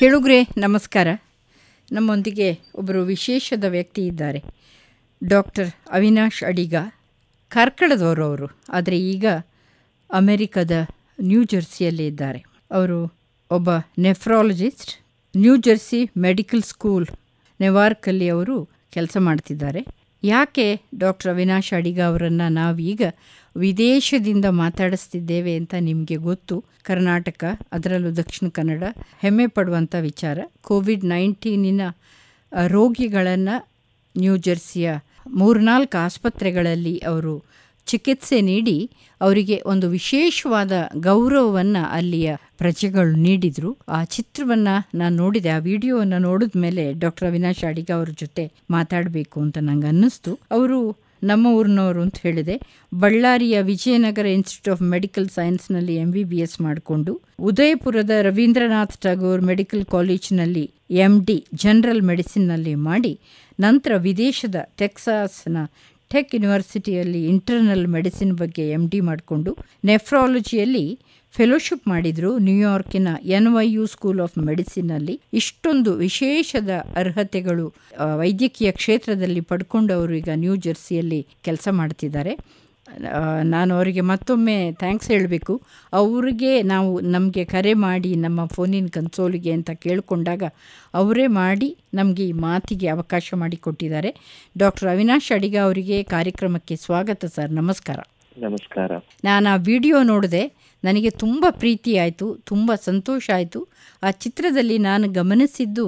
ಕೇಳುಗ್ರೆ ನಮಸ್ಕಾರ ನಮ್ಮೊಂದಿಗೆ ಒಬ್ಬರು ವಿಶೇಷದ ವ್ಯಕ್ತಿ ಇದ್ದಾರೆ ಡಾಕ್ಟರ್ ಅವಿನಾಶ್ ಅಡಿಗ ಕಾರ್ಕಳದವರು ಅವರು ಆದರೆ ಈಗ ಅಮೆರಿಕದ ನ್ಯೂ ಜೆರ್ಸಿಯಲ್ಲಿ ಇದ್ದಾರೆ ಅವರು ಒಬ್ಬ nephrologist New Jersey medical school ನೆವಾರ್ಕಲ್ಲಿ ಅವರು ಕೆಲಸ ಮಾಡ್ತಿದ್ದಾರೆ ಯಾಕೆ ಡಾಕ್ಟರ್ ಅವಿನಾಶ್ ಅಡಿಗ ಅವರನ್ನು ನಾವೀಗ ವಿದೇಶದಿಂದ ಮಾತಾಡಿಸ್ತಿದ್ದೇವೆ ಅಂತ ನಿಮಗೆ ಗೊತ್ತು ಕರ್ನಾಟಕ ಅದರಲ್ಲೂ ದಕ್ಷಿಣ ಕನ್ನಡ ಹೆಮ್ಮೆ ಪಡುವಂಥ ವಿಚಾರ ಕೋವಿಡ್ ನೈನ್ಟೀನಿನ ರೋಗಿಗಳನ್ನು ನ್ಯೂ ಜೆರ್ಸಿಯ ಮೂರ್ನಾಲ್ಕು ಆಸ್ಪತ್ರೆಗಳಲ್ಲಿ ಅವರು ಚಿಕಿತ್ಸೆ ನೀಡಿ ಅವರಿಗೆ ಒಂದು ವಿಶೇಷವಾದ ಗೌರವವನ್ನು ಅಲ್ಲಿಯ ಪ್ರಜೆಗಳು ನೀಡಿದರು ಆ ಚಿತ್ರವನ್ನು ನಾನು ನೋಡಿದೆ ಆ ವಿಡಿಯೋವನ್ನು ನೋಡಿದ ಮೇಲೆ ಡಾಕ್ಟರ್ ಅವಿನಾಶ್ ಅಡಿಗ ಅವ್ರ ಜೊತೆ ಮಾತಾಡಬೇಕು ಅಂತ ನಂಗೆ ಅನ್ನಿಸ್ತು ಅವರು ನಮ್ಮ ಊರಿನವರು ಅಂತ ಹೇಳಿದೆ ಬಳ್ಳಾರಿಯ ವಿಜಯನಗರ ಇನ್ಸ್ಟಿಟ್ಯೂಟ್ ಆಫ್ ಮೆಡಿಕಲ್ ಸೈನ್ಸ್ನಲ್ಲಿ ಎಂ ಬಿ ಬಿ ಎಸ್ ಮಾಡಿಕೊಂಡು ಉದಯಪುರದ ರವೀಂದ್ರನಾಥ್ ಟಾಗೋರ್ ಮೆಡಿಕಲ್ ಕಾಲೇಜಿನಲ್ಲಿ ಎಂ ಡಿ ಜನರಲ್ ಮೆಡಿಸಿನ್ನಲ್ಲಿ ಮಾಡಿ ನಂತರ ವಿದೇಶದ ಟೆಕ್ಸಾಸ್ನ ಟೆಕ್ ಯೂನಿವರ್ಸಿಟಿಯಲ್ಲಿ ಇಂಟರ್ನಲ್ ಮೆಡಿಸಿನ್ ಬಗ್ಗೆ ಎಮ್ ಡಿ ಮಾಡಿಕೊಂಡು ನೆಫ್ರಾಲಜಿಯಲ್ಲಿ ಫೆಲೋಶಿಪ್ ಮಾಡಿದರು ನ್ಯೂಯಾರ್ಕಿನ N Y U school of ಮೆಡಿಸಿನಲ್ಲಿ ಇಷ್ಟೊಂದು ವಿಶೇಷದ ಅರ್ಹತೆಗಳು ವೈದ್ಯಕೀಯ ಕ್ಷೇತ್ರದಲ್ಲಿ ಪಡ್ಕೊಂಡು ಅವರು ಈಗ ನ್ಯೂ ಜೆರ್ಸಿಯಲ್ಲಿ ಕೆಲಸ ಮಾಡ್ತಿದ್ದಾರೆ ನಾನು ಅವರಿಗೆ ಮತ್ತೊಮ್ಮೆ ಥ್ಯಾಂಕ್ಸ್ ಹೇಳಬೇಕು ಅವರಿಗೆ ನಾವು ನಮಗೆ ಕರೆ ಮಾಡಿ ನಮ್ಮ ಫೋನಿನ ಕನ್ಸೋಲಿಗೆ ಅಂತ ಕೇಳಿಕೊಂಡಾಗ ಅವರೇ ಮಾಡಿ ನಮಗೆ ಈ ಮಾತಿಗೆ ಅವಕಾಶ ಮಾಡಿಕೊಟ್ಟಿದ್ದಾರೆ ಡಾಕ್ಟರ್ ಅವಿನಾಶ್ ಅಡಿಗ ಅವರಿಗೆ ಕಾರ್ಯಕ್ರಮಕ್ಕೆ ಸ್ವಾಗತ ಸರ್ ನಮಸ್ಕಾರ ನಮಸ್ಕಾರ ನಾನು ಆ ವಿಡಿಯೋ ನೋಡಿದೆ ನನಗೆ ತುಂಬ ಪ್ರೀತಿ ಆಯಿತು ತುಂಬ ಸಂತೋಷ ಆಯಿತು ಆ ಚಿತ್ರದಲ್ಲಿ ನಾನು ಗಮನಿಸಿದ್ದು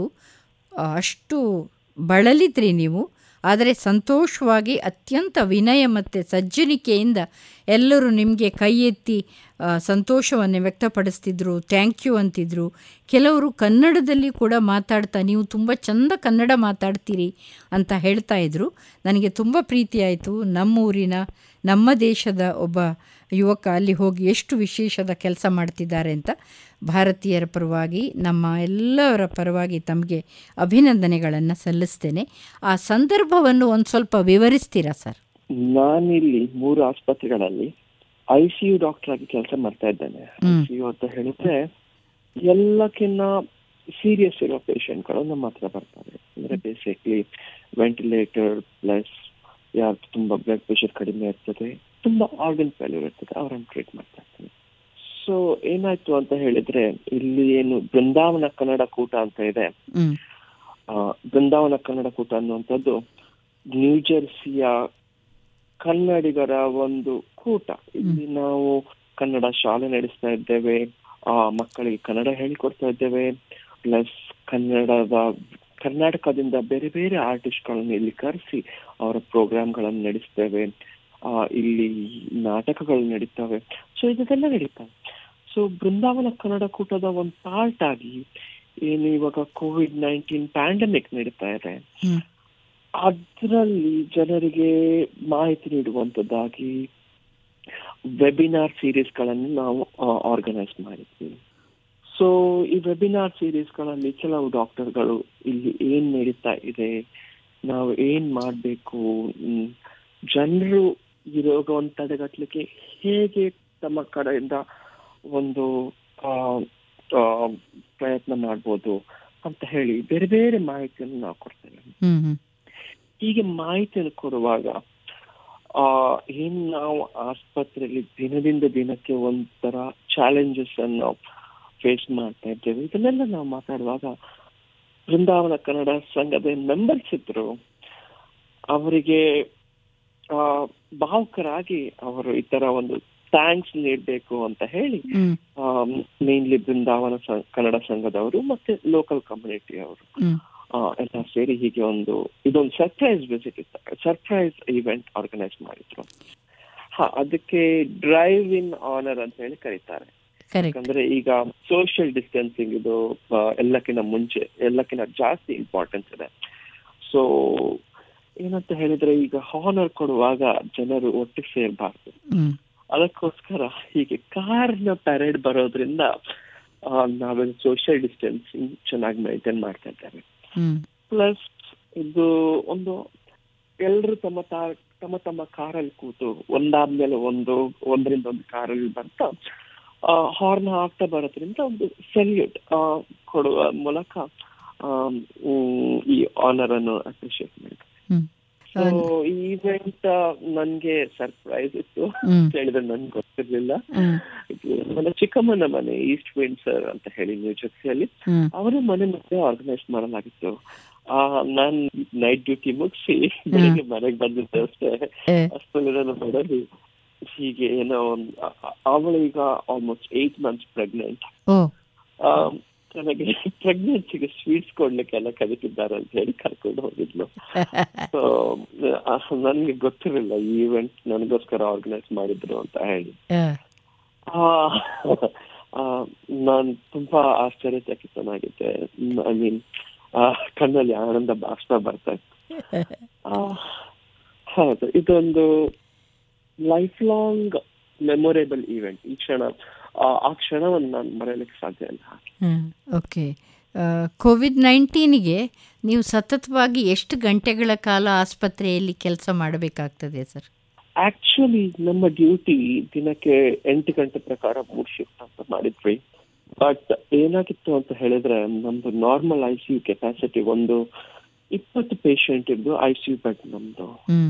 ಅಷ್ಟು ಬಳಲಿದ್ರಿ ನೀವು ಆದರೆ ಸಂತೋಷವಾಗಿ ಅತ್ಯಂತ ವಿನಯ ಮತ್ತು ಸಜ್ಜನಿಕೆಯಿಂದ ಎಲ್ಲರೂ ನಿಮಗೆ ಕೈ ಎತ್ತಿ ಸಂತೋಷವನ್ನು ವ್ಯಕ್ತಪಡಿಸ್ತಿದ್ರು ಥ್ಯಾಂಕ್ ಯು ಅಂತಿದ್ರು ಕೆಲವರು ಕನ್ನಡದಲ್ಲಿ ಕೂಡ ಮಾತಾಡ್ತಾ ನೀವು ತುಂಬ ಚಂದ ಕನ್ನಡ ಮಾತಾಡ್ತೀರಿ ಅಂತ ಹೇಳ್ತಾ ಇದ್ರು ನನಗೆ ತುಂಬ ಪ್ರೀತಿ ಆಯಿತು ನಮ್ಮೂರಿನ ನಮ್ಮ ದೇಶದ ಒಬ್ಬ ಯುವಕ ಅಲ್ಲಿ ಹೋಗಿ ಎಷ್ಟು ವಿಶೇಷದ ಕೆಲಸ ಮಾಡ್ತಿದ್ದಾರೆ ಅಂತ ಭಾರತೀಯರ ಪರವಾಗಿ ನಮ್ಮ ಎಲ್ಲರ ಪರವಾಗಿ ತಮಗೆ ಅಭಿನಂದನೆಗಳನ್ನು ಸಲ್ಲಿಸ್ತೇನೆ ಆ ಸಂದರ್ಭವನ್ನು ಒಂದು ಸ್ವಲ್ಪ ವಿವರಿಸ್ತೀರಾ ಸರ್ ನಾನಿಲ್ಲಿ ಮೂರು ಆಸ್ಪತ್ರೆಗಳಲ್ಲಿ ಐ ಸಿ ಯು ಡಾಕ್ಟರ್ ಆಗಿ ಕೆಲಸ ಮಾಡ್ತಾ ಇದ್ದೇನೆ ಐ ಸಿ ಯು ಅಂತ ಹೇಳಿದ್ರೆ ಎಲ್ಲಕ್ಕಿನ್ನ ಸೀರಿಯಸ್ ಇರೋ ಪೇಷಂಟ್ಗಳು ನಮ್ಮ ಹತ್ರ ಬರ್ತಾರೆ ಅಂದ್ರೆ ಬೇಸಿಕ್ಲಿ ವೆಂಟಿಲೇಟರ್ ಪ್ಲಸ್ ಯಾರು ತುಂಬಾ ಬ್ಲಡ್ ಪ್ರೆಷರ್ ಕಡಿಮೆ ಇರ್ತದೆ ತುಂಬಾ ಆರ್ಗನ್ ಫೇಲ್ಯೂರ್ ಇರ್ತದೆ ಅವರನ್ನು ಟ್ರೀಟ್ ಮಾಡ್ತಾ ಇರ್ತೀನಿ ಸೊ ಏನಾಯ್ತು ಅಂತ ಹೇಳಿದ್ರೆ ಇಲ್ಲಿ ಏನು ಬೃಂದಾವನ ಕನ್ನಡ ಕೂಟ ಅಂತ ಇದೆ ಬೃಂದಾವನ ಕನ್ನಡ ಕೂಟ ಅನ್ನುವಂಥದ್ದು ನ್ಯೂ ಜೆರ್ಸಿಯ ಕನ್ನಡಿಗರ ಒಂದು ಕೂಟ ಇಲ್ಲಿ ನಾವು ಕನ್ನಡ ಶಾಲೆ ನಡೆಸ್ತಾ ಇದ್ದೇವೆ ಆ ಮಕ್ಕಳಿಗೆ ಕನ್ನಡ ಹೇಳಿಕೊಡ್ತಾ ಇದ್ದೇವೆ ಪ್ಲಸ್ ಕನ್ನಡದ ಕರ್ನಾಟಕದಿಂದ ಬೇರೆ ಬೇರೆ ಆರ್ಟಿಸ್ಟ್ಗಳನ್ನು ಇಲ್ಲಿ ಕರೆಸಿ ಅವರ ಪ್ರೋಗ್ರಾಮ್ಗಳನ್ನು ನಡೆಸ್ತೇವೆ ಆ ಇಲ್ಲಿ ನಾಟಕಗಳು ನಡೀತವೆ ಸೊ ಇದೆಲ್ಲ ನಡೀತವೆ ಸೊ ಬೃಂದಾವನ ಕನ್ನಡ ಕೂಟದ ಒಂದು ಪಾರ್ಟ್ ಆಗಿ ಏನು ಇವಾಗ ಕೋವಿಡ್ ನೈನ್ಟೀನ್ ಪ್ಯಾಂಡಮಿಕ್ ನಡೀತಾ ಇದೆ ಅದರಲ್ಲಿ ಜನರಿಗೆ ಮಾಹಿತಿ ನೀಡುವಂತದ್ದಾಗಿ ವೆಬಿನಾರ್ ಸೀರೀಸ್ ಗಳನ್ನು ನಾವು ಆರ್ಗನೈಸ್ ಮಾಡಿದ್ವಿ ಸೊ ಈ ವೆಬಿನಾರ್ ಸೀರೀಸ್ ಗಳಲ್ಲಿ ಕೆಲವು ಡಾಕ್ಟರ್ಗಳು ಇಲ್ಲಿ ಏನ್ ನಡೀತಾ ಇದೆ ನಾವು ಏನ್ ಮಾಡ್ಬೇಕು ಜನರು ಈ ರೋಗವನ್ನು ತಡೆಗಟ್ಟಲಿಕ್ಕೆ ಹೇಗೆ ತಮ್ಮ ಕಡೆಯಿಂದ ಒಂದು ಪ್ರಯತ್ನ ಮಾಡ್ಬೋದು ಅಂತ ಹೇಳಿ ಬೇರೆ ಬೇರೆ ಮಾಹಿತಿಯನ್ನು ನಾವು ಕೊಡ್ತೇವೆ ಹೀಗೆ ಮಾಹಿತಿಯನ್ನು ಕೊಡುವಾಗ ಆ ಏನ್ ನಾವು ಆಸ್ಪತ್ರೆಯಲ್ಲಿ ದಿನದಿಂದ ದಿನಕ್ಕೆ ಒಂಥರ ಚಾಲೆಂಜಸ್ ಅನ್ನು ಫೇಸ್ ಮಾಡ್ತಾ ಇದ್ದೇವೆ ಇದನ್ನೆಲ್ಲ ನಾವು ಮಾತಾಡುವಾಗ ಬೃಂದಾವನ ಕನ್ನಡ ಸಂಘದ ಮೆಂಬರ್ಸ್ ಇದ್ರು ಅವರಿಗೆ ಆ ಭಾವುಕರಾಗಿ ಅವರು ಈ ತರ ಒಂದು ಥ್ಯಾಂಕ್ಸ್ ನೀಡಬೇಕು ಅಂತ ಹೇಳಿ ಮೇನ್ಲಿ ಬೃಂದಾವನ ಕನ್ನಡ ಸಂಘದವರು ಮತ್ತೆ ಲೋಕಲ್ ಕಮ್ಯುನಿಟಿ ಅವರು ಎಲ್ಲ ಸೇರಿ ಹೀಗೆ ಒಂದು ಇದೊಂದು ಸರ್ಪ್ರೈಸ್ ವಿಸಿಟ್ ಇತ್ತು ಸರ್ಪ್ರೈಸ್ ಇವೆಂಟ್ ಆರ್ಗನೈಸ್ ಮಾಡಿದ್ರು ಹಾ ಅದಕ್ಕೆ ಡ್ರೈವ್ ಇನ್ ಆನರ್ ಅಂತ ಹೇಳಿ ಕರೀತಾರೆ ಯಾಕಂದ್ರೆ ಈಗ ಸೋಷಿಯಲ್ ಡಿಸ್ಟೆನ್ಸಿಂಗ್ ಇದು ಎಲ್ಲಕ್ಕಿಂತ ಮುಂಚೆ ಎಲ್ಲಕ್ಕಿಂತ ಜಾಸ್ತಿ ಇಂಪಾರ್ಟೆನ್ಸ್ ಇದೆ ಸೊ ಏನಂತ ಹೇಳಿದ್ರೆ ಈಗ ಹಾನರ್ ಕೊಡುವಾಗ ಜನರು ಒಟ್ಟಿಗೆ ಸೇರ್ಬಾರ್ದು ಅದಕ್ಕೋಸ್ಕರ ಹೀಗೆ ಕಾರ್ನ ಪೆರೇಡ್ ಬರೋದ್ರಿಂದ ನಾವೆಲ್ಲ ಸೋಷಿಯಲ್ ಡಿಸ್ಟೆನ್ಸಿಂಗ್ ಚೆನ್ನಾಗಿ ಮೇಂಟೈನ್ ಮಾಡ್ತಾ ಇದ್ದೇವೆ ಪ್ಲಸ್ ಇದು ಒಂದು ಎಲ್ಲರೂ ತಮ್ಮ ತಮ್ಮ ತಮ್ಮ ಕಾರಲ್ಲಿ ಕೂತು ಒಂದಾದ್ಮೇಲೆ ಒಂದು ಒಂದರಿಂದ ಒಂದು ಕಾರಲ್ಲಿ ಬರ್ತಾ ಹಾರ್ನ್ ಹಾಕ್ತಾ ಬರೋದ್ರಿಂದ ಒಂದು ಸೆಲ್ಯೂಟ್ ಕೊಡುವ ಮೂಲಕ ಆಮ್, ಹ್ಮ್, ಈ ಆನರ್ ಅನ್ನು ಅಪ್ರಿಶಿಯೇಟ್ ಮಾಡಿದ್ರು ಹ್ಮ್. ಸೊ ಈ ಇವೆಂಟ್ ನನ್ಗೆ ಸರ್ಪ್ರೈಸ್ ಇತ್ತು ಹ್ಮ್. ಹೇಳಿದ್ರೆ ನನ್ಗೆ ಗೊತ್ತಿರ್ಲಿಲ್ಲ ಹ್ಮ್. ಇದು ನನ್ನ ಚಿಕ್ಕಮ್ಮನ ಮನೆ ಈಸ್ಟ್ ವಿಂಡ್ಸರ್ ಅಂತ ಹೇಳಿ ನ್ಯೂ ಜೆರ್ಸಿಯಲ್ಲಿ ಹ್ಮ್. ಅವರ ಮನೆ ಮತ್ತೆ ಆರ್ಗನೈಸ್ ಮಾಡಲಾಗಿತ್ತು ಆ ನಾನ್ ನೈಟ್ ಡ್ಯೂಟಿ ಮುಗಿಸಿ ಬೆಳಿಗ್ಗೆ ಮನೆಗೆ ಬಂದಿದ್ದೆ ಅಷ್ಟೇ ಏ, ಅಷ್ಟರಲ್ಲಿ ನೋಡಲು ಹೀಗೆ ಏನೋ ಒಂದ್- ಆ- ಆ- ಅವಳೀಗ ಆಲ್ಮೋಸ್ಟ್ ಏಟ್ ಮಂತ್ಸ್ ಪ್ರೆಗ್ನೆಂಟ್ ಓ ನನಗೆ ಪ್ರೆಗ್ನೆನ್ಸಿಗೆ ಸ್ವೀಟ್ಸ್ ಕೊಡ್ಲಿಕ್ಕೆಲ್ಲ ಕರೀತಿದ್ದಾರೆ ಅಂತ ಹೇಳಿ ಕರ್ಕೊಂಡು ಹೋಗಿದ್ಲು ಸೊ ನನ್ಗೆ ಗೊತ್ತಿರಲಿಲ್ಲ ಈ ಇವೆಂಟ್ ನನಗೋಸ್ಕರ ಆರ್ಗನೈಸ್ ಮಾಡಿದ್ರು ಅಂತ ಹೇಳಿ ಆ, ನಾನು ತುಂಬಾ ಆಶ್ಚರ್ಯಚಕಿತನಾಗಿದ್ದೆ ಐ ಮೀನ್ ಕಣ್ಣಲ್ಲಿ ಆನಂದ ಬಾಷ್ಪ ಬರ್ತಾ ಇತ್ತು ಆ, ಹೌದು ಇದೊಂದು ಲೈಫ್ ಲಾಂಗ್ ಮೆಮೊರೇಬಲ್ ಇವೆಂಟ್ ಈ ಕ್ಷಣ ಆ- ಆ ಕ್ಷಣವನ್ನು ನಾನು ಮರೆಯಲಿಕ್ಕೆ ಸಾಧ್ಯ ಇಲ್ಲ ಹ್ಮ್. ಓಕೆ ಕೋವಿಡ್ ನೈನ್ಟೀನಿಗೆ ನೀವು ಸತತವಾಗಿ ಎಷ್ಟು ಗಂಟೆಗಳ ಕಾಲ ಆಸ್ಪತ್ರೆಯಲ್ಲಿ ಕೆಲಸ ಮಾಡಬೇಕಾಗ್ತದೆ ಸರ್ ಆಕ್ಚುಲಿ ನಮ್ಮ ಡ್ಯೂಟಿ ದಿನಕ್ಕೆ ಎಂಟು ಗಂಟೆ ಪ್ರಕಾರ ಮೂರ್ ಶಿಫ್ಟ್ ಅಂತ ಮಾಡಿದ್ವಿ ಬಟ್ ಏನಾಗಿತ್ತು ಅಂತ ಹೇಳಿದ್ರೆ ನಮ್ದು normal I C U capacity ಒಂದು ಇಪ್ಪತ್ತು ಪೇಷಂಟ್ ಇದ್ದು ಐ ಸಿ ಯು ಬೆಡ್ ನಮ್ದು ಹ್ಮ್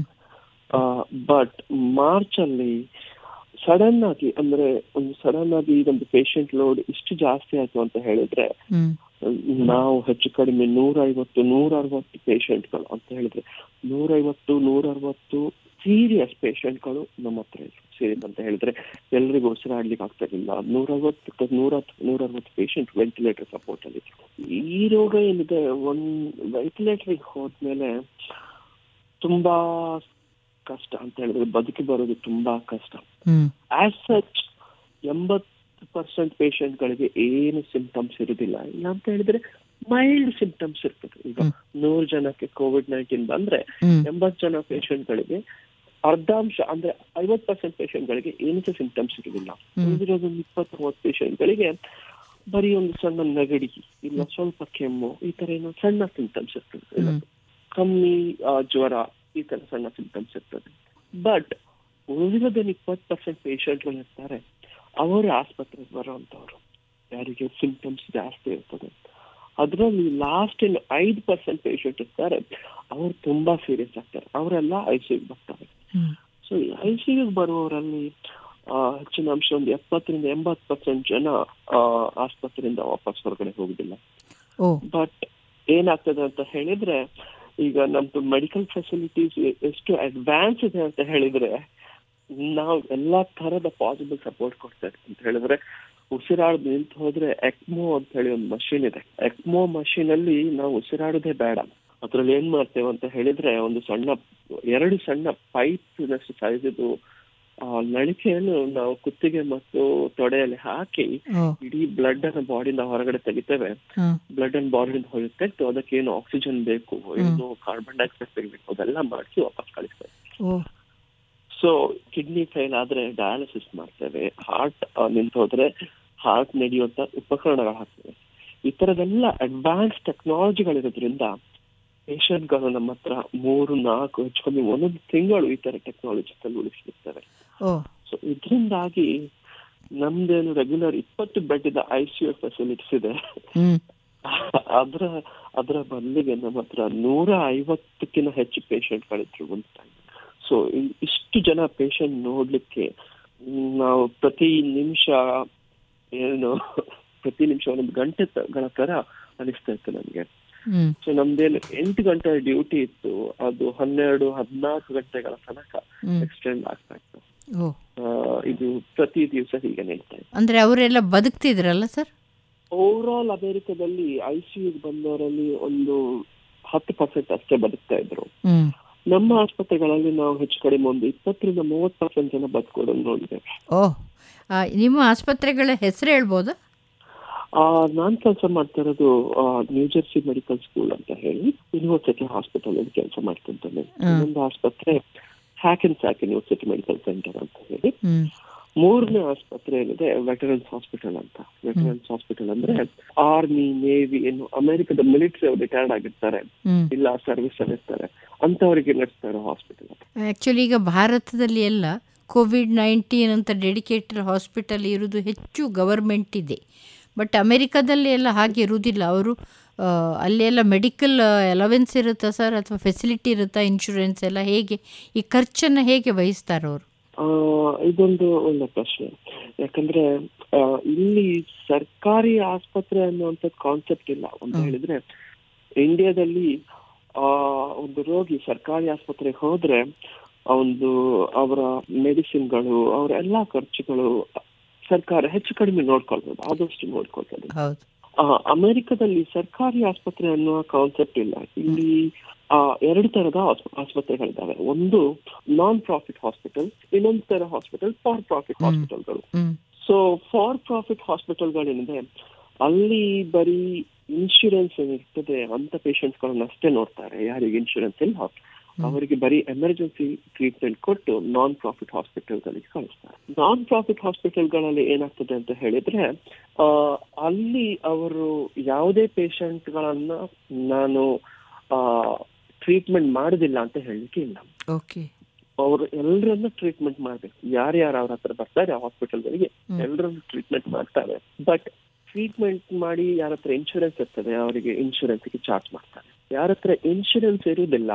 ಬಟ್ ಮಾರ್ಚ್ ಅಲ್ಲಿ ಸಡನ್ ಆಗಿ ಅಂದ್ರೆ ಒಂದು ಸಡನ್ ಆಗಿ ಒಂದು ಪೇಷಂಟ್ ಲೋಡ್ ಇಷ್ಟು ಜಾಸ್ತಿ ಆಯ್ತು ಅಂತ ಹೇಳಿದ್ರೆ ಹ್ಮ್ ನಾವು ಹೆಚ್ಚು ಕಡಿಮೆ ನೂರ ಐವತ್ತು ನೂರ ಅರವತ್ತು ಪೇಷಂಟ್ಗಳು ಅಂತ ಹೇಳಿದ್ರೆ ನೂರ ಐವತ್ತು ನೂರ ಅರವತ್ತು ಸೀರಿಯಸ್ ಪೇಷಂಟ್ಗಳು ನಮ್ಮ ಹತ್ರ ಇದ್ರು ಸೀರಿಯಸ್ ಅಂತ ಹೇಳಿದ್ರೆ ಎಲ್ರಿಗೂ ಉಸಿರಾಡ್ಲಿಕ್ಕೆ ಆಗ್ತಿರ್ಲಿಲ್ಲ ನೂರ ಐವತ್ತು ನೂರ ನೂರ ಅರವತ್ತು ಪೇಷಂಟ್ ವೆಂಟಿಲೇಟರ್ ಸಪೋರ್ಟ್ ಅಲ್ಲಿ ಇದ್ರು. ಈ ರೋಗ ಏನಿದೆ ಒಂದ್ ವೆಂಟಿಲೇಟರ್ಗೆ ಹೋದ್ಮೇಲೆ ತುಂಬಾ ಕಷ್ಟ ಅಂತ ಹೇಳಿದ್ರೆ ಬದುಕಿ ಬರೋದು ತುಂಬಾ ಕಷ್ಟ ಹ್ಮ್ ಆಸ್ ಸಚ್ ಎಂಬತ್ತು ಪರ್ಸೆಂಟ್ ಗಳಿಗೆ ಏನು ಸಿಂಪ್ಟಮ್ಸ್ ಇರುದಿಲ್ಲ ಇಲ್ಲ ಅಂತ ಹೇಳಿದ್ರೆ ಮೈಲ್ಡ್ ಸಿಂಪ್ಟಮ್ಸ್ ಇರ್ತದೆ ಈಗ ಹ್ಮ್. ನೂರು ಜನಕ್ಕೆ ಕೋವಿಡ್ ನೈನ್ಟೀನ್ ಬಂದ್ರೆ ಹ್ಮ್ ಎಂಬತ್ತು ಜನ patient ಗಳಿಗೆ ಅರ್ಧಾಂಶ ಅಂದ್ರೆ ಐವತ್ ಪರ್ಸೆಂಟ್ ಗಳಿಗೆ ಏನಕ್ಕೆ ಸಿಂಪ್ಟಮ್ಸ್ ಇರುವುದಿಲ್ಲ ಹ್ಮ್. ಉಳಿದಿರೋದು ಒಂದು ಇಪ್ಪತ್ತು ಮೂವತ್ತು ಗಳಿಗೆ ಬರೀ ಒಂದು ಸಣ್ಣ ನೆಗಡಿ ಇಲ್ಲ ಸ್ವಲ್ಪ ಕೆಮ್ಮು ಈ ತರ ಏನೋ ಸಣ್ಣ ಸಿಂಪ್ಟಮ್ಸ್ ಇರ್ತದೆ ಇಲ್ಲ ಹ್ಮ್. ಕಮ್ಮಿ ಆ, ಜ್ವರ ಈ ತರ ಸಣ್ಣ ಸಿಂಪ್ಟಮ್ಸ್ ಇರ್ತದೆ ಬಟ್ ಉಳಿದಿರೋದೇನು ಇಪ್ಪತ್ತು ಪರ್ಸೆಂಟ್ ಪೇಷಂಟ್ಗಳು ಇರ್ತಾರೆ ಅವರೇ ಆಸ್ಪತ್ರೆಗೆ ಬರುವಂತವ್ರು ಯಾರಿಗೆ ಸಿಂಪ್ಟಮ್ಸ್ ಜಾಸ್ತಿ ಇರ್ತದೆ ಅದರಲ್ಲಿ ಲಾಸ್ಟ್ ಇನ್ ಐದು ಪರ್ಸೆಂಟ್ ಪೇಷಂಟ್ ಇರ್ತಾರೆ ಅವ್ರು ತುಂಬಾ ಸೀರಿಯಸ್ ಆಗ್ತಾರೆ ಅವರೆಲ್ಲ ಐ ಸಿ ಬರ್ತಾರೆ ಹ್ಮ್ ಸೊ ಐ ಸಿ ಬರುವವರಲ್ಲಿ ಆ, ಹೆಚ್ಚಿನ ಅಂಶ ಒಂದು ಎಪ್ಪತ್ತರಿಂದ ಎಂಬತ್ತು ಪರ್ಸೆಂಟ್ ಜನ ಆ, ಆಸ್ಪತ್ರೆಯಿಂದ ವಾಪಸ್ ಹೊರಗಡೆ ಹೋಗುದಿಲ್ಲ ಓ ಬಟ್ ಏನಾಗ್ತದೆ ಅಂತ ಹೇಳಿದ್ರೆ ಈಗ ನಮ್ದು ಮೆಡಿಕಲ್ ಫೆಸಿಲಿಟೀಸ್ ಎಷ್ಟು ಅಡ್ವಾನ್ಸ್ ಇದೆ ಅಂತ ಹೇಳಿದ್ರೆ ನಾವು ಎಲ್ಲಾ ತರದ ಪಾಸಿಬಲ್ ಸಪೋರ್ಟ್ ಕೊಡ್ತೇವೆ ಅಂತ ಹೇಳಿದ್ರೆ ಉಸಿರಾಡ್ ನಿಂತು ಹೋದ್ರೆ ಎಕ್ಮೋ ಅಂತ ಹೇಳಿ ಒಂದು ಮಷಿನ್ ಇದೆ ಎಕ್ಮೋ ಮಷಿನ್ ಅಲ್ಲಿ ನಾವು ಉಸಿರಾಡೋದೇ ಬೇಡ ಅದ್ರಲ್ಲಿ ಏನ್ ಮಾಡ್ತೇವೆ ಅಂತ ಹೇಳಿದ್ರೆ ಒಂದು ಸಣ್ಣ ಎರಡು ಸಣ್ಣ ಪೈಪ್ ನಷ್ಟು ಸೈಜ್ ಇದು ಆ, ನಳಿಕೆಯನ್ನು ನಾವು ಕುತ್ತಿಗೆ ಮತ್ತು ತೊಡೆಯಲ್ಲಿ ಹಾಕಿ ಓ ಇಡೀ ಬ್ಲಡ್ ಅನ್ನ ಬಾಡಿಯಿಂದ ಹೊರಗಡೆ ತೆಗಿತೇವೆ ಹ್ಮ್ ಬ್ಲಡ್ ಅಂಡ್ ಬಾಡಿಯಿಂದ ಹೊರಗೆ ತೆಗೆದು ಅದಕ್ಕೆ ಏನು ಆಕ್ಸಿಜನ್ ಬೇಕು ಏನು ಕಾರ್ಬನ್ ಡೈಆಕ್ಸೈಡ್ ತೆಗಿಬೇಕು ಅದೆಲ್ಲ ಮಾಡಿಸಿ ವಾಪಸ್ ಕಳಿಸ್ತೇವೆ ಓ ಸೊ ಕಿಡ್ನಿ ಫೇಲ್ ಆದ್ರೆ ಡಯಾಲಿಸಿಸ್ ಮಾಡ್ತೇವೆ ಹಾರ್ಟ್ ನಿಂತು ಹೋದ್ರೆ ಹಾರ್ಟ್ ನಡೆಯುವಂತ ಉಪಕರಣಗಳು ಹಾಕ್ತೇವೆ ಈ ತರದೆಲ್ಲ ಅಡ್ವಾನ್ಸ್ ಟೆಕ್ನಾಲಜಿಗಳಿರೋದ್ರಿಂದ ಪೇಷಂಟ್ಗಳು ನಮ್ಮ ಹತ್ರ ಮೂರು ನಾಲ್ಕು ಹೆಚ್ಚು ಕಮ್ಮಿ ಒಂದೊಂದು ತಿಂಗಳು ಈ ತರ ಟೆಕ್ನಾಲಜಿಸಲ್ಲಿ ಉಳಿಸ್ಲಿರ್ತವೆ ಓ ಸೊ ಇದರಿಂದಾಗಿ ನಮ್ದೇನು ರೆಗ್ಯುಲರ್ ಇಪ್ಪತ್ತು ಬೆಡ್ ಇದ್ದ ಐ ಸಿ ಯು ಫೆಸಿಲಿಟೀಸ್ ಇದೆ ಹ್ಮ್ ಅದರ ಅದರ ಬದಲಿಗೆ ನಮ್ಮ ಹತ್ರ ನೂರ ಐವತ್ತಕ್ಕಿಂತ ಹೆಚ್ಚು ಪೇಷಂಟ್ಗಳಿದ್ರು ಒಂದು ಟೈಮ್ ಸೊ ಇಷ್ಟು ಜನ ಪೇಷಂಟ್ ನೋಡ್ಲಿಕ್ಕೆ ಮ್, ನಾವು ಪ್ರತಿ ನಿಮಿಷ ಏನು ಪ್ರತಿ ನಿಮಿಷ ಒಂದೊಂದು ಗಂಟೆ ತ- ಗಳ ತರ ಅನಿಸ್ತಾ ಇತ್ತು ನಮ್ಗೆ ಹ್ಮ್ ಸೊ ನಮ್ದೇನು ಎಂಟು ಗಂಟೆ ಡ್ಯೂಟಿ ಇತ್ತು ಅದು ಹನ್ನೆರಡು ಹದಿನಾಲ್ಕು ಗಂಟೆಗಳ ತನಕ ಹ್ಮ್ ಎಕ್ಸ್ಟೆಂಡ್ ಆಗ್ತಾ ಇತ್ತು ಓ ಆ, ಇದು ಪ್ರತಿ ದಿವಸ ಹೀಗೆ ನಡೀತಾ ಇತ್ತು ಅಂದ್ರೆ ಅವರೆಲ್ಲ ಬದುಕ್ತಿದ್ರಲ್ಲ ಸರ್ ಓವರ್ ಆಲ್ ಅಮೆರಿಕದಲ್ಲಿ ಐ ಸಿ ಬಂದವರಲ್ಲಿ ಒಂದು ಹತ್ತು ಪರ್ಸೆಂಟ್ ಅಷ್ಟೇ ಬದುಕ್ತಾ ಇದ್ರು ಹ್ಮ್ ನಮ್ಮ ಆಸ್ಪತ್ರೆಗಳಲ್ಲಿ ನಾವು ಹೆಚ್ಚು ಕಡಿಮೆ ಒಂದು ಇಪ್ಪತ್ತರಿಂದ ಮೂವತ್ತು ಪರ್ಸೆಂಟ್ ಜನ ಬದುಕೋದನ್ನು ನೋಡಿದ್ದೇವೆ ಓ ಆ, ನಿಮ್ಮ ಆಸ್ಪತ್ರೆಗಳ ಹೆಸರು ಹೇಳ್ಬೋದಾ ಆ ನಾನ್ ಕೆಲಸ ಮಾಡ್ತಾ ಇರೋದು ನ್ಯೂ ಜೆರ್ಸಿ ಮೆಡಿಕಲ್ ಸ್ಕೂಲ್ ಅಂತ ಹೇಳಿ ಯೂನಿವರ್ಸಿಟಿ ಹಾಸ್ಪಿಟಲ್ ಅಲ್ಲಿ ಕೆಲಸ ಮಾಡ್ತಿದ್ದೇನೆ ಹ್ಮ್. ಇನ್ನೊಂದು ಆಸ್ಪತ್ರೆ Hackensack university medical center ಅಂತ ಹೇಳಿ ಹ್ಮ್ ಮೂರನೇ ಆಸ್ಪತ್ರೆ ಏನಿದೆ ವೆಟರನ್ಸ್ ಹಾಸ್ಪಿಟಲ್ ಅಂತ ವೆಟರನ್ಸ್ ಹಾಸ್ಪಿಟಲ್ ಅಂದ್ರೆ ಆರ್ಮಿ ನೇವಿ ಏನು ಅಮೆರಿಕದ ಮಿಲಿಟರಿ ಅವರು ರಿಟೈರ್ಡ್ ಆಗಿರ್ತಾರೆ ಹ್ಮ್ ಇಲ್ಲ ಸರ್ವಿಸ್ ಅಲ್ಲಿ ಇರ್ತಾರೆ ಅಂತವರಿಗೆ ನಡೆಸ್ತಾ ಇರೋ ಹಾಸ್ಪಿಟಲ್ ಆ್ಯಕ್ಚುಲಿ ಈಗ ಭಾರತದಲ್ಲಿ ಎಲ್ಲ ಕೋವಿಡ್ ನೈನ್ಟೀನ್ ಅಂತ ಡೆಡಿಕೇಟೆಡ್ ಹಾಸ್ಪಿಟಲ್ ಇರೋದು ಹೆಚ್ಚು ಗವರ್ಮೆಂಟ್ ಇದೆ ಬಟ್ ಅಮೆರಿಕದಲ್ಲಿ ಎಲ್ಲ ಹಾಗೆ ಇರುವುದಿಲ್ಲ ಅವರು ಆ, ಅಲ್ಲೆಲ್ಲ ಮೆಡಿಕಲ್ ಅಲವೆನ್ಸ್ ಇರುತ್ತಾ ಸರ್ ಅಥವಾ ಫೆಸಿಲಿಟಿ ಇರುತ್ತಾ ಇನ್ಶೂರೆನ್ಸ್ ಎಲ್ಲ ಹೇಗೆ ಈ ಖರ್ಚನ್ನು ಹೇಗೆ ವಹಿಸ್ತಾರೆ ಅವರು ಆ, ಇದೊಂದು ಒಳ್ಳೆ ಪ್ರಶ್ನೆ ಯಾಕಂದ್ರೆ ಆ, ಇಲ್ಲಿ ಸರ್ಕಾರಿ ಆಸ್ಪತ್ರೆ ಅನ್ನುವಂಥ ಕಾನ್ಸೆಪ್ಟ್ ಇಲ್ಲ ಅಂತ ಹ್ಮ್. ಹೇಳಿದ್ರೆ ಇಂಡಿಯಾದಲ್ಲಿ ಆ ಒಂದು ರೋಗಿ ಸರ್ಕಾರಿ ಆಸ್ಪತ್ರೆಗೆ ಹೋದ್ರೆ ಆ ಒಂದು ಅವರ ಮೆಡಿಸಿನ್ಗಳು ಅವರ ಎಲ್ಲಾ ಖರ್ಚುಗಳು ಸರ್ಕಾರ ಹೆಚ್ಚು ಕಡಿಮೆ ನೋಡ್ಕೊಳ್ಬೋದು ಆದಷ್ಟು ನೋಡ್ಕೊಳ್ತದೆ ಹೌದು ಆ, ಅಮೆರಿಕದಲ್ಲಿ ಸರ್ಕಾರಿ ಆಸ್ಪತ್ರೆ ಅನ್ನುವ ಕಾನ್ಸೆಪ್ಟ್ ಇಲ್ಲ ಇಲ್ಲಿ ಆ, ಎರಡು ತರದ ಆಸ್- ಆಸ್ಪತ್ರೆಗಳಿದ್ದಾವೆ ಒಂದು ನಾನ್ ಪ್ರಾಫಿಟ್ ಹಾಸ್ಪಿಟಲ್ ಇನ್ನೊಂದು ತರ ಹಾಸ್ಪಿಟಲ್ ಫಾರ್ ಪ್ರಾಫಿಟ್ ಹ್ಮ್. ಹಾಸ್ಪಿಟಲ್ಗಳು ಹ್ಞೂ ಸೊ ಫಾರ್ ಪ್ರಾಫಿಟ್ ಹಾಸ್ಪಿಟಲ್ಗಳೇನಿದೆ ಅಲ್ಲಿ ಬರೀ ಇನ್ಶೂರೆನ್ಸ್ ಏನಿರ್ತದೆ ಅಂತ ಪೇಷಂಟ್ಸ್ ಗಳನ್ನ ಅಷ್ಟೇ ನೋಡ್ತಾರೆ ಯಾರಿಗೆ ಇನ್ಶೂರೆನ್ಸ್ ಇಲ್ಲ ಅವರಿಗೆ ಬರೀ ಎಮರ್ಜೆನ್ಸಿ ಟ್ರೀಟ್ಮೆಂಟ್ ಕೊಟ್ಟು ನಾನ್ ಪ್ರಾಫಿಟ್ ಹಾಸ್ಪಿಟಲ್ಗಳಿಗೆ ಕಳಿಸ್ತಾರೆ ನಾನ್ ಪ್ರಾಫಿಟ್ ಹಾಸ್ಪಿಟಲ್ಗಳಲ್ಲಿ ಏನಾಗ್ತದೆ ಅಂತ ಹೇಳಿದ್ರೆ ಆ, ಅಲ್ಲಿ ಅವರು ಯಾವುದೇ patient ಗಳನ್ನ ನಾನು ಟ್ರೀಟ್ಮೆಂಟ್ ಮಾಡುದಿಲ್ಲ ಅಂತ ಹೇಳಲಿಕ್ಕೆ ಇಲ್ಲ ಓಕೆ ಅವರು ಎಲ್ಲರನ್ನ ಟ್ರೀಟ್ಮೆಂಟ್ ಮಾಡ್ಬೇಕು ಯಾರ್ಯಾರು ಅವ್ರ ಹತ್ರ ಬರ್ತಾರೆ ಹಾಸ್ಪಿಟಲ್ಗಳಿಗೆ ಹ್ಮ್. ಎಲ್ಲರನ್ನು ಟ್ರೀಟ್ಮೆಂಟ್ ಮಾಡ್ತಾರೆ ಬಟ್ ಟ್ರೀಟ್ಮೆಂಟ್ ಮಾಡಿ ಯಾರ ಹತ್ರ ಇನ್ಶೂರೆನ್ಸ್ ಇರ್ತದೆ ಅವರಿಗೆ ಇನ್ಶೂರೆನ್ಸ್ ಗೆ ಚಾರ್ಜ್ ಮಾಡ್ತಾರೆ ಯಾರ ಹತ್ರ ಇನ್ಶೂರೆನ್ಸ್ ಇರುವುದಿಲ್ಲ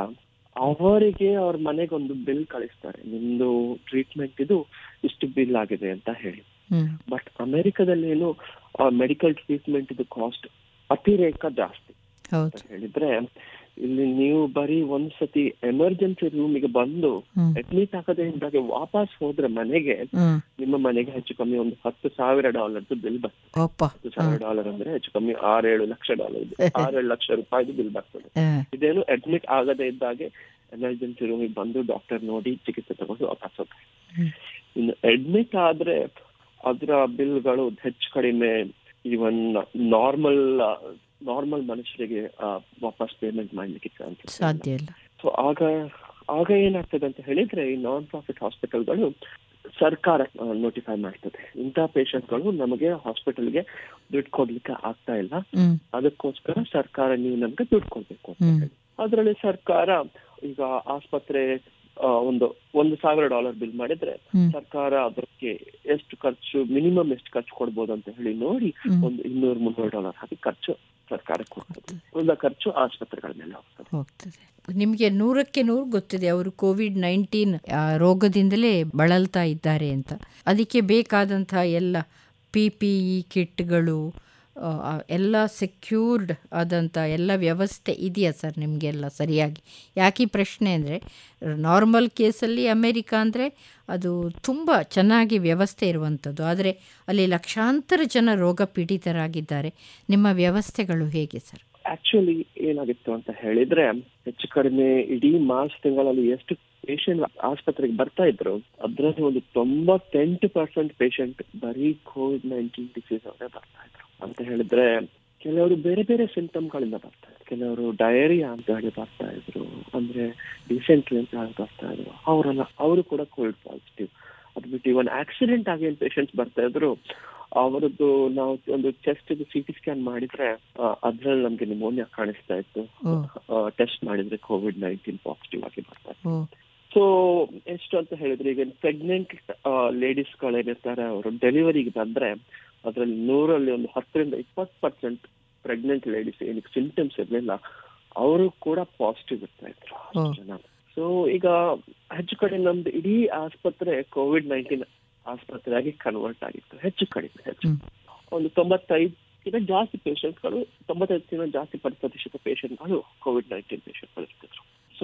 ಅವರಿಗೆ ಅವ್ರ ಮನೆಗೆ ಒಂದು ಬಿಲ್ ಕಳಿಸ್ತಾರೆ ನಿಮ್ದು ಟ್ರೀಟ್ಮೆಂಟ್ ಇದು ಇಷ್ಟು ಬಿಲ್ ಆಗಿದೆ ಅಂತ ಹೇಳಿ ಹ್ಞೂ ಬಟ್ ಅಮೆರಿಕದಲ್ಲಿ ಏನು ಮೆಡಿಕಲ್ ಟ್ರೀಟ್ಮೆಂಟ್ ಇದು ಕಾಸ್ಟ್ ಅತಿರೇಕ ಜಾಸ್ತಿ ಹೌದು ಅಂತ ಹೇಳಿದ್ರೆ ಇಲ್ಲಿ ನೀವು ಬರೀ ಒಂದ್ ಸತಿ ಎಮರ್ಜೆನ್ಸಿ ರೂಮಿಗೆ ಬಂದು ಹ್ಞೂ ಅಡ್ಮಿಟ್ ಆಗದೆ ಇದ್ದಾಗ ವಾಪಸ್ ಹೋದ್ರೆ ಮನೆಗೆ ಹ್ಞೂ ನಿಮ್ಮ ಮನೆಗೆ ಹೆಚ್ಚು ಕಮ್ಮಿ ಒಂದು ಹತ್ತು ಸಾವಿರ ಡಾಲರ್ದು ಬಿಲ್ ಬರ್ತದೆ ಒಪ್ಪ ಹತ್ತು ಸಾವಿರ ಡಾಲರ್ ಅಂದ್ರೆ ಹೆಚ್ಚು ಕಮ್ಮಿ ಆರೇಳು ಲಕ್ಷ ಡಾಲರ್ ಆರೇಳು ಲಕ್ಷ ರೂಪಾಯಿದು ಬಿಲ್ ಬರ್ತದೆ ಹಾಂ ಇದೇನು ಅಡ್ಮಿಟ್ ಆಗದೆ ಇದ್ದಾಗೆ ಎಮರ್ಜೆನ್ಸಿ ರೂಮಿಗೆ ಬಂದು ಡಾಕ್ಟರ್ ನೋಡಿ ಚಿಕಿತ್ಸೆ ತಗೊಂಡು ವಾಪಸ್ ಹೋಗ್ತಾರೆ ಹ್ಮ್. ಇನ್ನು ಅಡ್ಮಿಟ್ ಆದ್ರೆ ಅದರ ಬಿಲ್ಗಳು ಹೆಚ್ಚು ಕಡಿಮೆ ಇವನ್ ನಾರ್ಮಲ್ ನಾರ್ಮಲ್ ಮನುಷ್ಯರಿಗೆ ಆ, ವಾಪಸ್ ಪೇಮೆಂಟ್ ಮಾಡ್ಲಿಕ್ಕೆ ಚಾನ್ಸಸ್ ಸಾಧ್ಯ ಇಲ್ಲ ಸೊ ಆಗ ಆಗ ಏನಾಗ್ತದೆ ಅಂತ ಹೇಳಿದ್ರೆ ಈ ನಾನ್ ಪ್ರಾಫಿಟ್ ಹಾಸ್ಪಿಟಲ್ಗಳು ಸರ್ಕಾರ ನೋಟಿಫೈ ಮಾಡ್ತದೆ ಇಂಥ ಪೇಷಂಟ್ಗಳು ನಮಗೆ ಹಾಸ್ಪಿಟಲ್ಗೆ ದುಡ್ಡು ಕೊಡ್ಲಿಕ್ಕೆ ಆಗ್ತಾ ಇಲ್ಲ ಹ್ಞೂ ಅದಕ್ಕೋಸ್ಕರ ಸರ್ಕಾರ ನೀವು ನಮ್ಗೆ ದುಡ್ಡು ಕೊಡ್ಬೇಕು ಅಂತ ಹ್ಮ್. ಹೇಳಿ ಅದರಲ್ಲಿ ಸರ್ಕಾರ ಈಗ ಆಸ್ಪತ್ರೆ ಆ, ಒಂದು ಒಂದು ಸಾವಿರ ಡಾಲರ್ ಬಿಲ್ ಮಾಡಿದ್ರೆ ಹ್ಞೂ ಸರ್ಕಾರ ಅದಕ್ಕೆ ಎಷ್ಟು ಖರ್ಚು ಮಿನಿಮಮ್ ಎಷ್ಟು ಖರ್ಚು ಕೊಡ್ಬೋದು ಅಂತ ಹೇಳಿ ನೋಡಿ ಹ್ಮ್. ಒಂದು ಇನ್ನೂರು ಮುನ್ನೂರು ಡಾಲರ್ ಹಾಕಿ ಖರ್ಚು ಸರ್ಕಾರಕ್ಕೆ ಕೊಡ್ತದೆ ಉಳಿದ ಖರ್ಚು ಆಸ್ಪತ್ರೆಗಳ ಮೇಲೆ ಹೋಗ್ತದೆ ಹೋಗ್ತದೆ ನಿಮಗೆ ನೂರಕ್ಕೆ ನೂರು ಗೊತ್ತಿದೆ ಅವರು ಕೋವಿಡ್ ನೈನ್ಟೀನ್ ರೋಗದಿಂದಲೇ ಬಳಲ್ತಾ ಇದ್ದಾರೆ ಅಂತ ಅದಕ್ಕೆ ಬೇಕಾದಂಥ ಎಲ್ಲ ಪಿ ಪಿ ಇ ಕಿಟ್ಗಳು ಆ, ಆ, ಎಲ್ಲ ಸೆಕ್ಯೂರ್ಡ್ ಆದಂಥ ಎಲ್ಲ ವ್ಯವಸ್ಥೆ ಇದೆಯಾ ಸರ್ ನಿಮಗೆಲ್ಲ ಸರಿಯಾಗಿ ಯಾಕೆ ಈ ಪ್ರಶ್ನೆ ಅಂದರೆ ನಾರ್ಮಲ್ ಕೇಸಲ್ಲಿ ಅಮೇರಿಕಾ ಅಂದರೆ ಅದು ತುಂಬ ಚೆನ್ನಾಗಿ ವ್ಯವಸ್ಥೆ ಇರುವಂಥದ್ದು ಆದರೆ ಅಲ್ಲಿ ಲಕ್ಷಾಂತರ ಜನ ರೋಗ ಪೀಡಿತರಾಗಿದ್ದಾರೆ ನಿಮ್ಮ ವ್ಯವಸ್ಥೆಗಳು ಹೇಗೆ ಸರ್ ಆಕ್ಚುಲಿ ಏನಾಗಿತ್ತು ಅಂತ ಹೇಳಿದ್ರೆ ಹೆಚ್ಚು ಕಡಿಮೆ ಇಡೀ ಮಾರ್ಚ್ ತಿಂಗಳಲ್ಲಿ ಎಷ್ಟು ಪೇಷಂಟ್ ಆಸ್ಪತ್ರೆಗೆ ಬರ್ತಾ ಇದ್ರು ಅದ್ರಲ್ಲಿ ಒಂದು ತೊಂಬತ್ತೆಂಟು ಪರ್ಸೆಂಟ್ ಪೇಷಂಟ್ ಬರೀ ಕೋವಿಡ್ ನೈನ್ಟೀನ್ ಡಿಸೀಸ್ ಅವರೇ ಬರ್ತಾ ಇದ್ರು ಅಂತ ಹೇಳಿದ್ರೆ ಕೆಲವರು ಬೇರೆ ಬೇರೆ ಸಿಂಟಮ್ ಗಳಿಂದ ಬರ್ತಾ ಇದ್ರು ಕೆಲವರು ಡಯರಿಯಾ ಅಂತ ಹೇಳಿ ಬರ್ತಾ ಇದ್ರು ಅಂದ್ರೆ ಡಿಸೆಂಟ್ರಿ ಅಂತ ಹೇಳಿ ಬರ್ತಾ ಇದ್ರು ಅವರೆಲ್ಲ ಅವರು ಕೂಡ ಕೋವಿಡ್ ಪಾಸಿಟಿವ್ ಅದು ಬಿಟ್ಟು ಇವನ್ ಆಕ್ಸಿಡೆಂಟ್ ಆಗಿ ಏನ್ ಪೇಷಂಟ್ಸ್ ಬರ್ತಾ ಇದ್ರು ಅವರದ್ದು ನಾವು ಒಂದು ಚೆಸ್ಟ್ ಸಿ ಟಿ ಸ್ಕ್ಯಾನ್ ಮಾಡಿದ್ರೆ ಅದ್ರಲ್ಲಿ ನಮ್ಗೆ ನಿಮೋನಿಯಾ ಕಾಣಿಸ್ತಾ ಇತ್ತು ಓ ಟೆಸ್ಟ್ ಮಾಡಿದ್ರೆ ಕೋವಿಡ್ ನೈನ್ಟೀನ್ ಪಾಸಿಟಿವ್ ಆಗಿ ಬರ್ತಾ ಇತ್ತು ಓ ಸೊ ಎಷ್ಟು ಅಂತ ಹೇಳಿದ್ರೆ ಈಗ ಪ್ರೆಗ್ನೆಂಟ್ ಲೇಡೀಸ್ ಗಳೇನಿರ್ತಾರೆ ಅವರು ಡೆಲಿವರಿಗೆ ಬಂದ್ರೆ ಅದ್ರಲ್ಲಿ ನೂರಲ್ಲಿ ಒಂದು ಹತ್ತರಿಂದ ಇಪ್ಪತ್ತು ಪರ್ಸೆಂಟ್ ಪ್ರೆಗ್ನೆಂಟ್ ಲೇಡೀಸ್ ಏನಕ್ಕೆ ಸಿಂಟಮ್ಸ್ ಇರ್ಲಿಲ್ಲ ಅವರು ಕೂಡ ಪಾಸಿಟಿವ್ ಇರ್ತಾ ಇದ್ರು ಅಷ್ಟು ಹ್ಮ್. ಜನ ಸೊ ಈಗ ಹೆಚ್ಚು ಕಡಿಮೆ ನಮ್ದು ಇಡೀ ಆಸ್ಪತ್ರೆ ಕೋವಿಡ್ ನೈನ್ಟೀನ್ ಆಸ್ಪತ್ರೆಯಾಗಿ ಕನ್ವರ್ಟ್ ಆಗಿತ್ತು ಹೆಚ್ಚು ಕಡಿಮೆ ಹೆಚ್ಚು ಹ್ಮ್. ಒಂದು ತೊಂಬತ್ತೈದಕ್ಕಿಂತ ಜಾಸ್ತಿ ಪೇಷಂಟ್ಗಳು ತೊಂಬತ್ತೈದಕ್ಕಿಂತ ಜಾಸ್ತಿ ಪರ್- ಪ್ರತಿಶತ ಪೇಷಂಟ್ಗಳು ಕೋವಿಡ್ ನೈನ್ಟೀನ್ ಪೇಷಂಟ್ಗಳು ಇರ್ತಿದ್ರು ಸೊ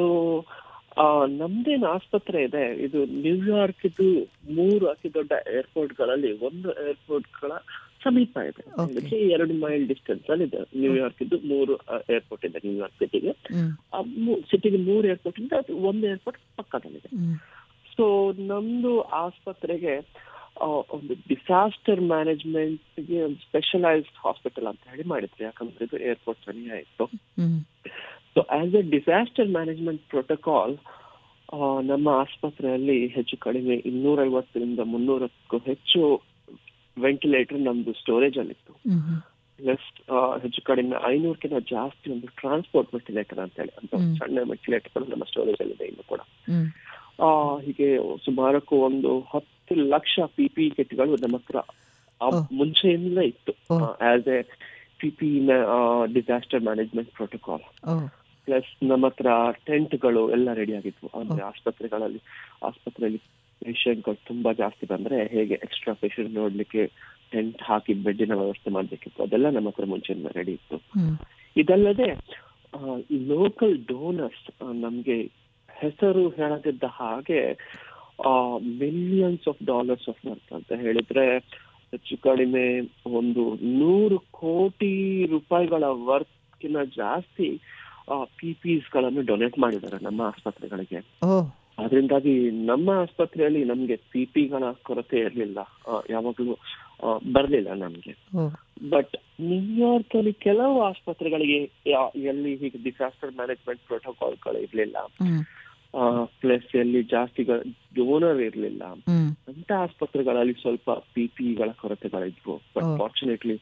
ನಮ್ದೇನು ಆಸ್ಪತ್ರೆ ಇದೆ ಇದು ನ್ಯೂಯಾರ್ಕ್ ಇದು ಮೂರು ಅತಿ ದೊಡ್ಡ ಏರ್ಪೋರ್ಟ್ ಗಳಲ್ಲಿ ಒಂದು ಏರ್ಪೋರ್ಟ್ ಗಳ ಸಮೀಪ ಇದೆ Okay. ಇದಕ್ಕೆ ಎರಡು ಮೈಲ್ ಡಿಸ್ಟೆನ್ಸ್ ಅಲ್ಲಿ ಇದೆ ನ್ಯೂಯಾರ್ಕ್ ಇದು ಮೂರು ಏರ್ಪೋರ್ಟ್ ಇದೆ ನ್ಯೂಯಾರ್ಕ್ ಸಿಟಿಗೆ ಹ್ಮ್ ಸಿಟಿಗೆ ಮೂರು ಏರ್ಪೋರ್ಟ್ ಇಂದ ಅದು ಒಂದು ಏರ್ಪೋರ್ಟ್ ಪಕ್ಕದಲ್ಲಿದೆ ಹ್ಮ್ ಸೊ ನಮ್ದು ಆಸ್ಪತ್ರೆಗೆ ಆ, ಒಂದು ಡಿಸಾಸ್ಟರ್ ಮ್ಯಾನೇಜ್ಮೆಂಟ್ ಗೆ ಒಂದು ಸ್ಪೆಷಲೈಸ್ಡ್ ಹಾಸ್ಪಿಟಲ್ ಅಂತ ಹೇಳಿ ಮಾಡಿದ್ರು ಯಾಕಂದ್ರೆ ಇದು ಏರ್ಪೋರ್ಟ್ ಸರಿಯಾಗಿ ಇತ್ತು ಹ್ಮ್ so as a disaster management protocol ನಮ್ಮ ಆಸ್ಪತ್ರೆಯಲ್ಲಿ ಹೆಚ್ಚು ಕಡಿಮೆ ಇನ್ನೂರೈವತ್ತರಿಂದ ಮುನ್ನೂರಕ್ಕೂ ಹೆಚ್ಚು ವೆಂಟಿಲೇಟರ್ ನಮ್ದು ಸ್ಟೋರೇಜ್ ಅಲ್ಲಿ ಇತ್ತು ಹ್ಮ್ ಹ್ಮ್ ಪ್ಲಸ್ ಹೆಚ್ಚು ಕಡಿಮೆ ಐನೂರಕ್ಕಿಂತ ಜಾಸ್ತಿ ಒಂದು ಟ್ರಾನ್ಸ್ಪೋರ್ಟ್ ವೆಂಟಿಲೇಟರ್ ಅಂತ ಹೇಳಿ ಅಂತ ಒಂದು ಹ್ಮ್. ಸಣ್ಣ ವೆಂಟಿಲೇಟರ್ ನಮ್ಮ ಸ್ಟೋರೇಜ್ ಅಲ್ಲಿ ಇದೆ ಇನ್ನು ಕೂಡ ಹ್ಮ್ ಆ ಹೀಗೆ ಸುಮಾರಕ್ಕೂ ಒಂದು ಹತ್ತು ಲಕ್ಷ ಪಿ ಪಿ ಕಿಟ್ಗಳು ನಮ್ಮ ಹತ್ರ ಆ ಓ. ಮುಂಚೆಯಿಂದಲೇ ಇತ್ತು ಓ. As a P P disaster management protocol ಓ ಪ್ಲಸ್ ನಮ್ಮ ಹತ್ರ ಟೆಂಟ್ಗಳು ಎಲ್ಲ ರೆಡಿ ಆಗಿದ್ವು ಅಂದ್ರೆ ಆಸ್ಪತ್ರೆಗಳಲ್ಲಿ ಆಸ್ಪತ್ರೆಯಲ್ಲಿ ಪೇಷಂಟ್ಗಳು ತುಂಬಾ ಜಾಸ್ತಿ ಬಂದ್ರೆ ಹೇಗೆ ಎಕ್ಸ್ಟ್ರಾ ಪೇಷಂಟ್ ನೋಡ್ಲಿಕ್ಕೆ ಟೆಂಟ್ ಹಾಕಿ ಬೆಡ್ಡಿನ ವ್ಯವಸ್ಥೆ ಮಾಡ್ಬೇಕಿತ್ತು ಅದೆಲ್ಲ ನಮ್ಮ ಹತ್ರ ಮುಂಚೆಯಿಂದ ರೆಡಿ ಇತ್ತು ಹ್ಮ್ ಇದಲ್ಲದೆ ಲೋಕಲ್ ಡೋನರ್ಸ್ ನಮ್ಗೆ ಹೆಸರು ಹೇಳದಿದ್ದ ಹಾಗೆ millions of dollars of work ಅಂತ ಹೇಳಿದ್ರೆ ಹೆಚ್ಚು ಕಡಿಮೆ ಒಂದು ನೂರು ಕೋಟಿ ರೂಪಾಯಿಗಳ ವರ್ಕಿನ ಜಾಸ್ತಿ ಪಿ ಪಿಸ್ ಗಳನ್ನು ಡೊನೇಟ್ ಮಾಡಿದ್ದಾರೆ ನಮ್ಮ ಆಸ್ಪತ್ರೆಗಳಿಗೆ ಓ ಅದರಿಂದಾಗಿ ನಮ್ಮ ಆಸ್ಪತ್ರೆಯಲ್ಲಿ ನಮ್ಗೆ ಪಿ ಪಿಗಳ ಕೊರತೆ ಇರಲಿಲ್ಲ ಯಾವಾಗಲೂ ಬರಲಿಲ್ಲ ನಮ್ಗೆ ಓ ಬಟ್ ನ್ಯೂಯಾರ್ಕ್ ಅಲ್ಲಿ ಕೆಲವು ಆಸ್ಪತ್ರೆಗಳಿಗೆ ಯಾ- ಎಲ್ಲಿ ಹೀಗೆ ಡಿಸಾಸ್ಟರ್ ಮ್ಯಾನೇಜ್ಮೆಂಟ್ ಪ್ರೋಟೋಕಾಲ್ಗಳು ಇರ್ಲಿಲ್ಲ ಹ್ಮ್ ಪ್ಲಸ್ ಎಲ್ಲಿ ಜಾಸ್ತಿ ಡೋನರ್ ಇರ್ಲಿಲ್ಲ ಹ್ಮ್ ಅಂತ ಆಸ್ಪತ್ರೆಗಳಲ್ಲಿ ಸ್ವಲ್ಪ ಪಿ ಪಿಗಳ ಕೊರತೆಗಳಿದ್ವು ಬಟ್ ಓ. ಫಾರ್ಚುನೇಟ್ಲಿ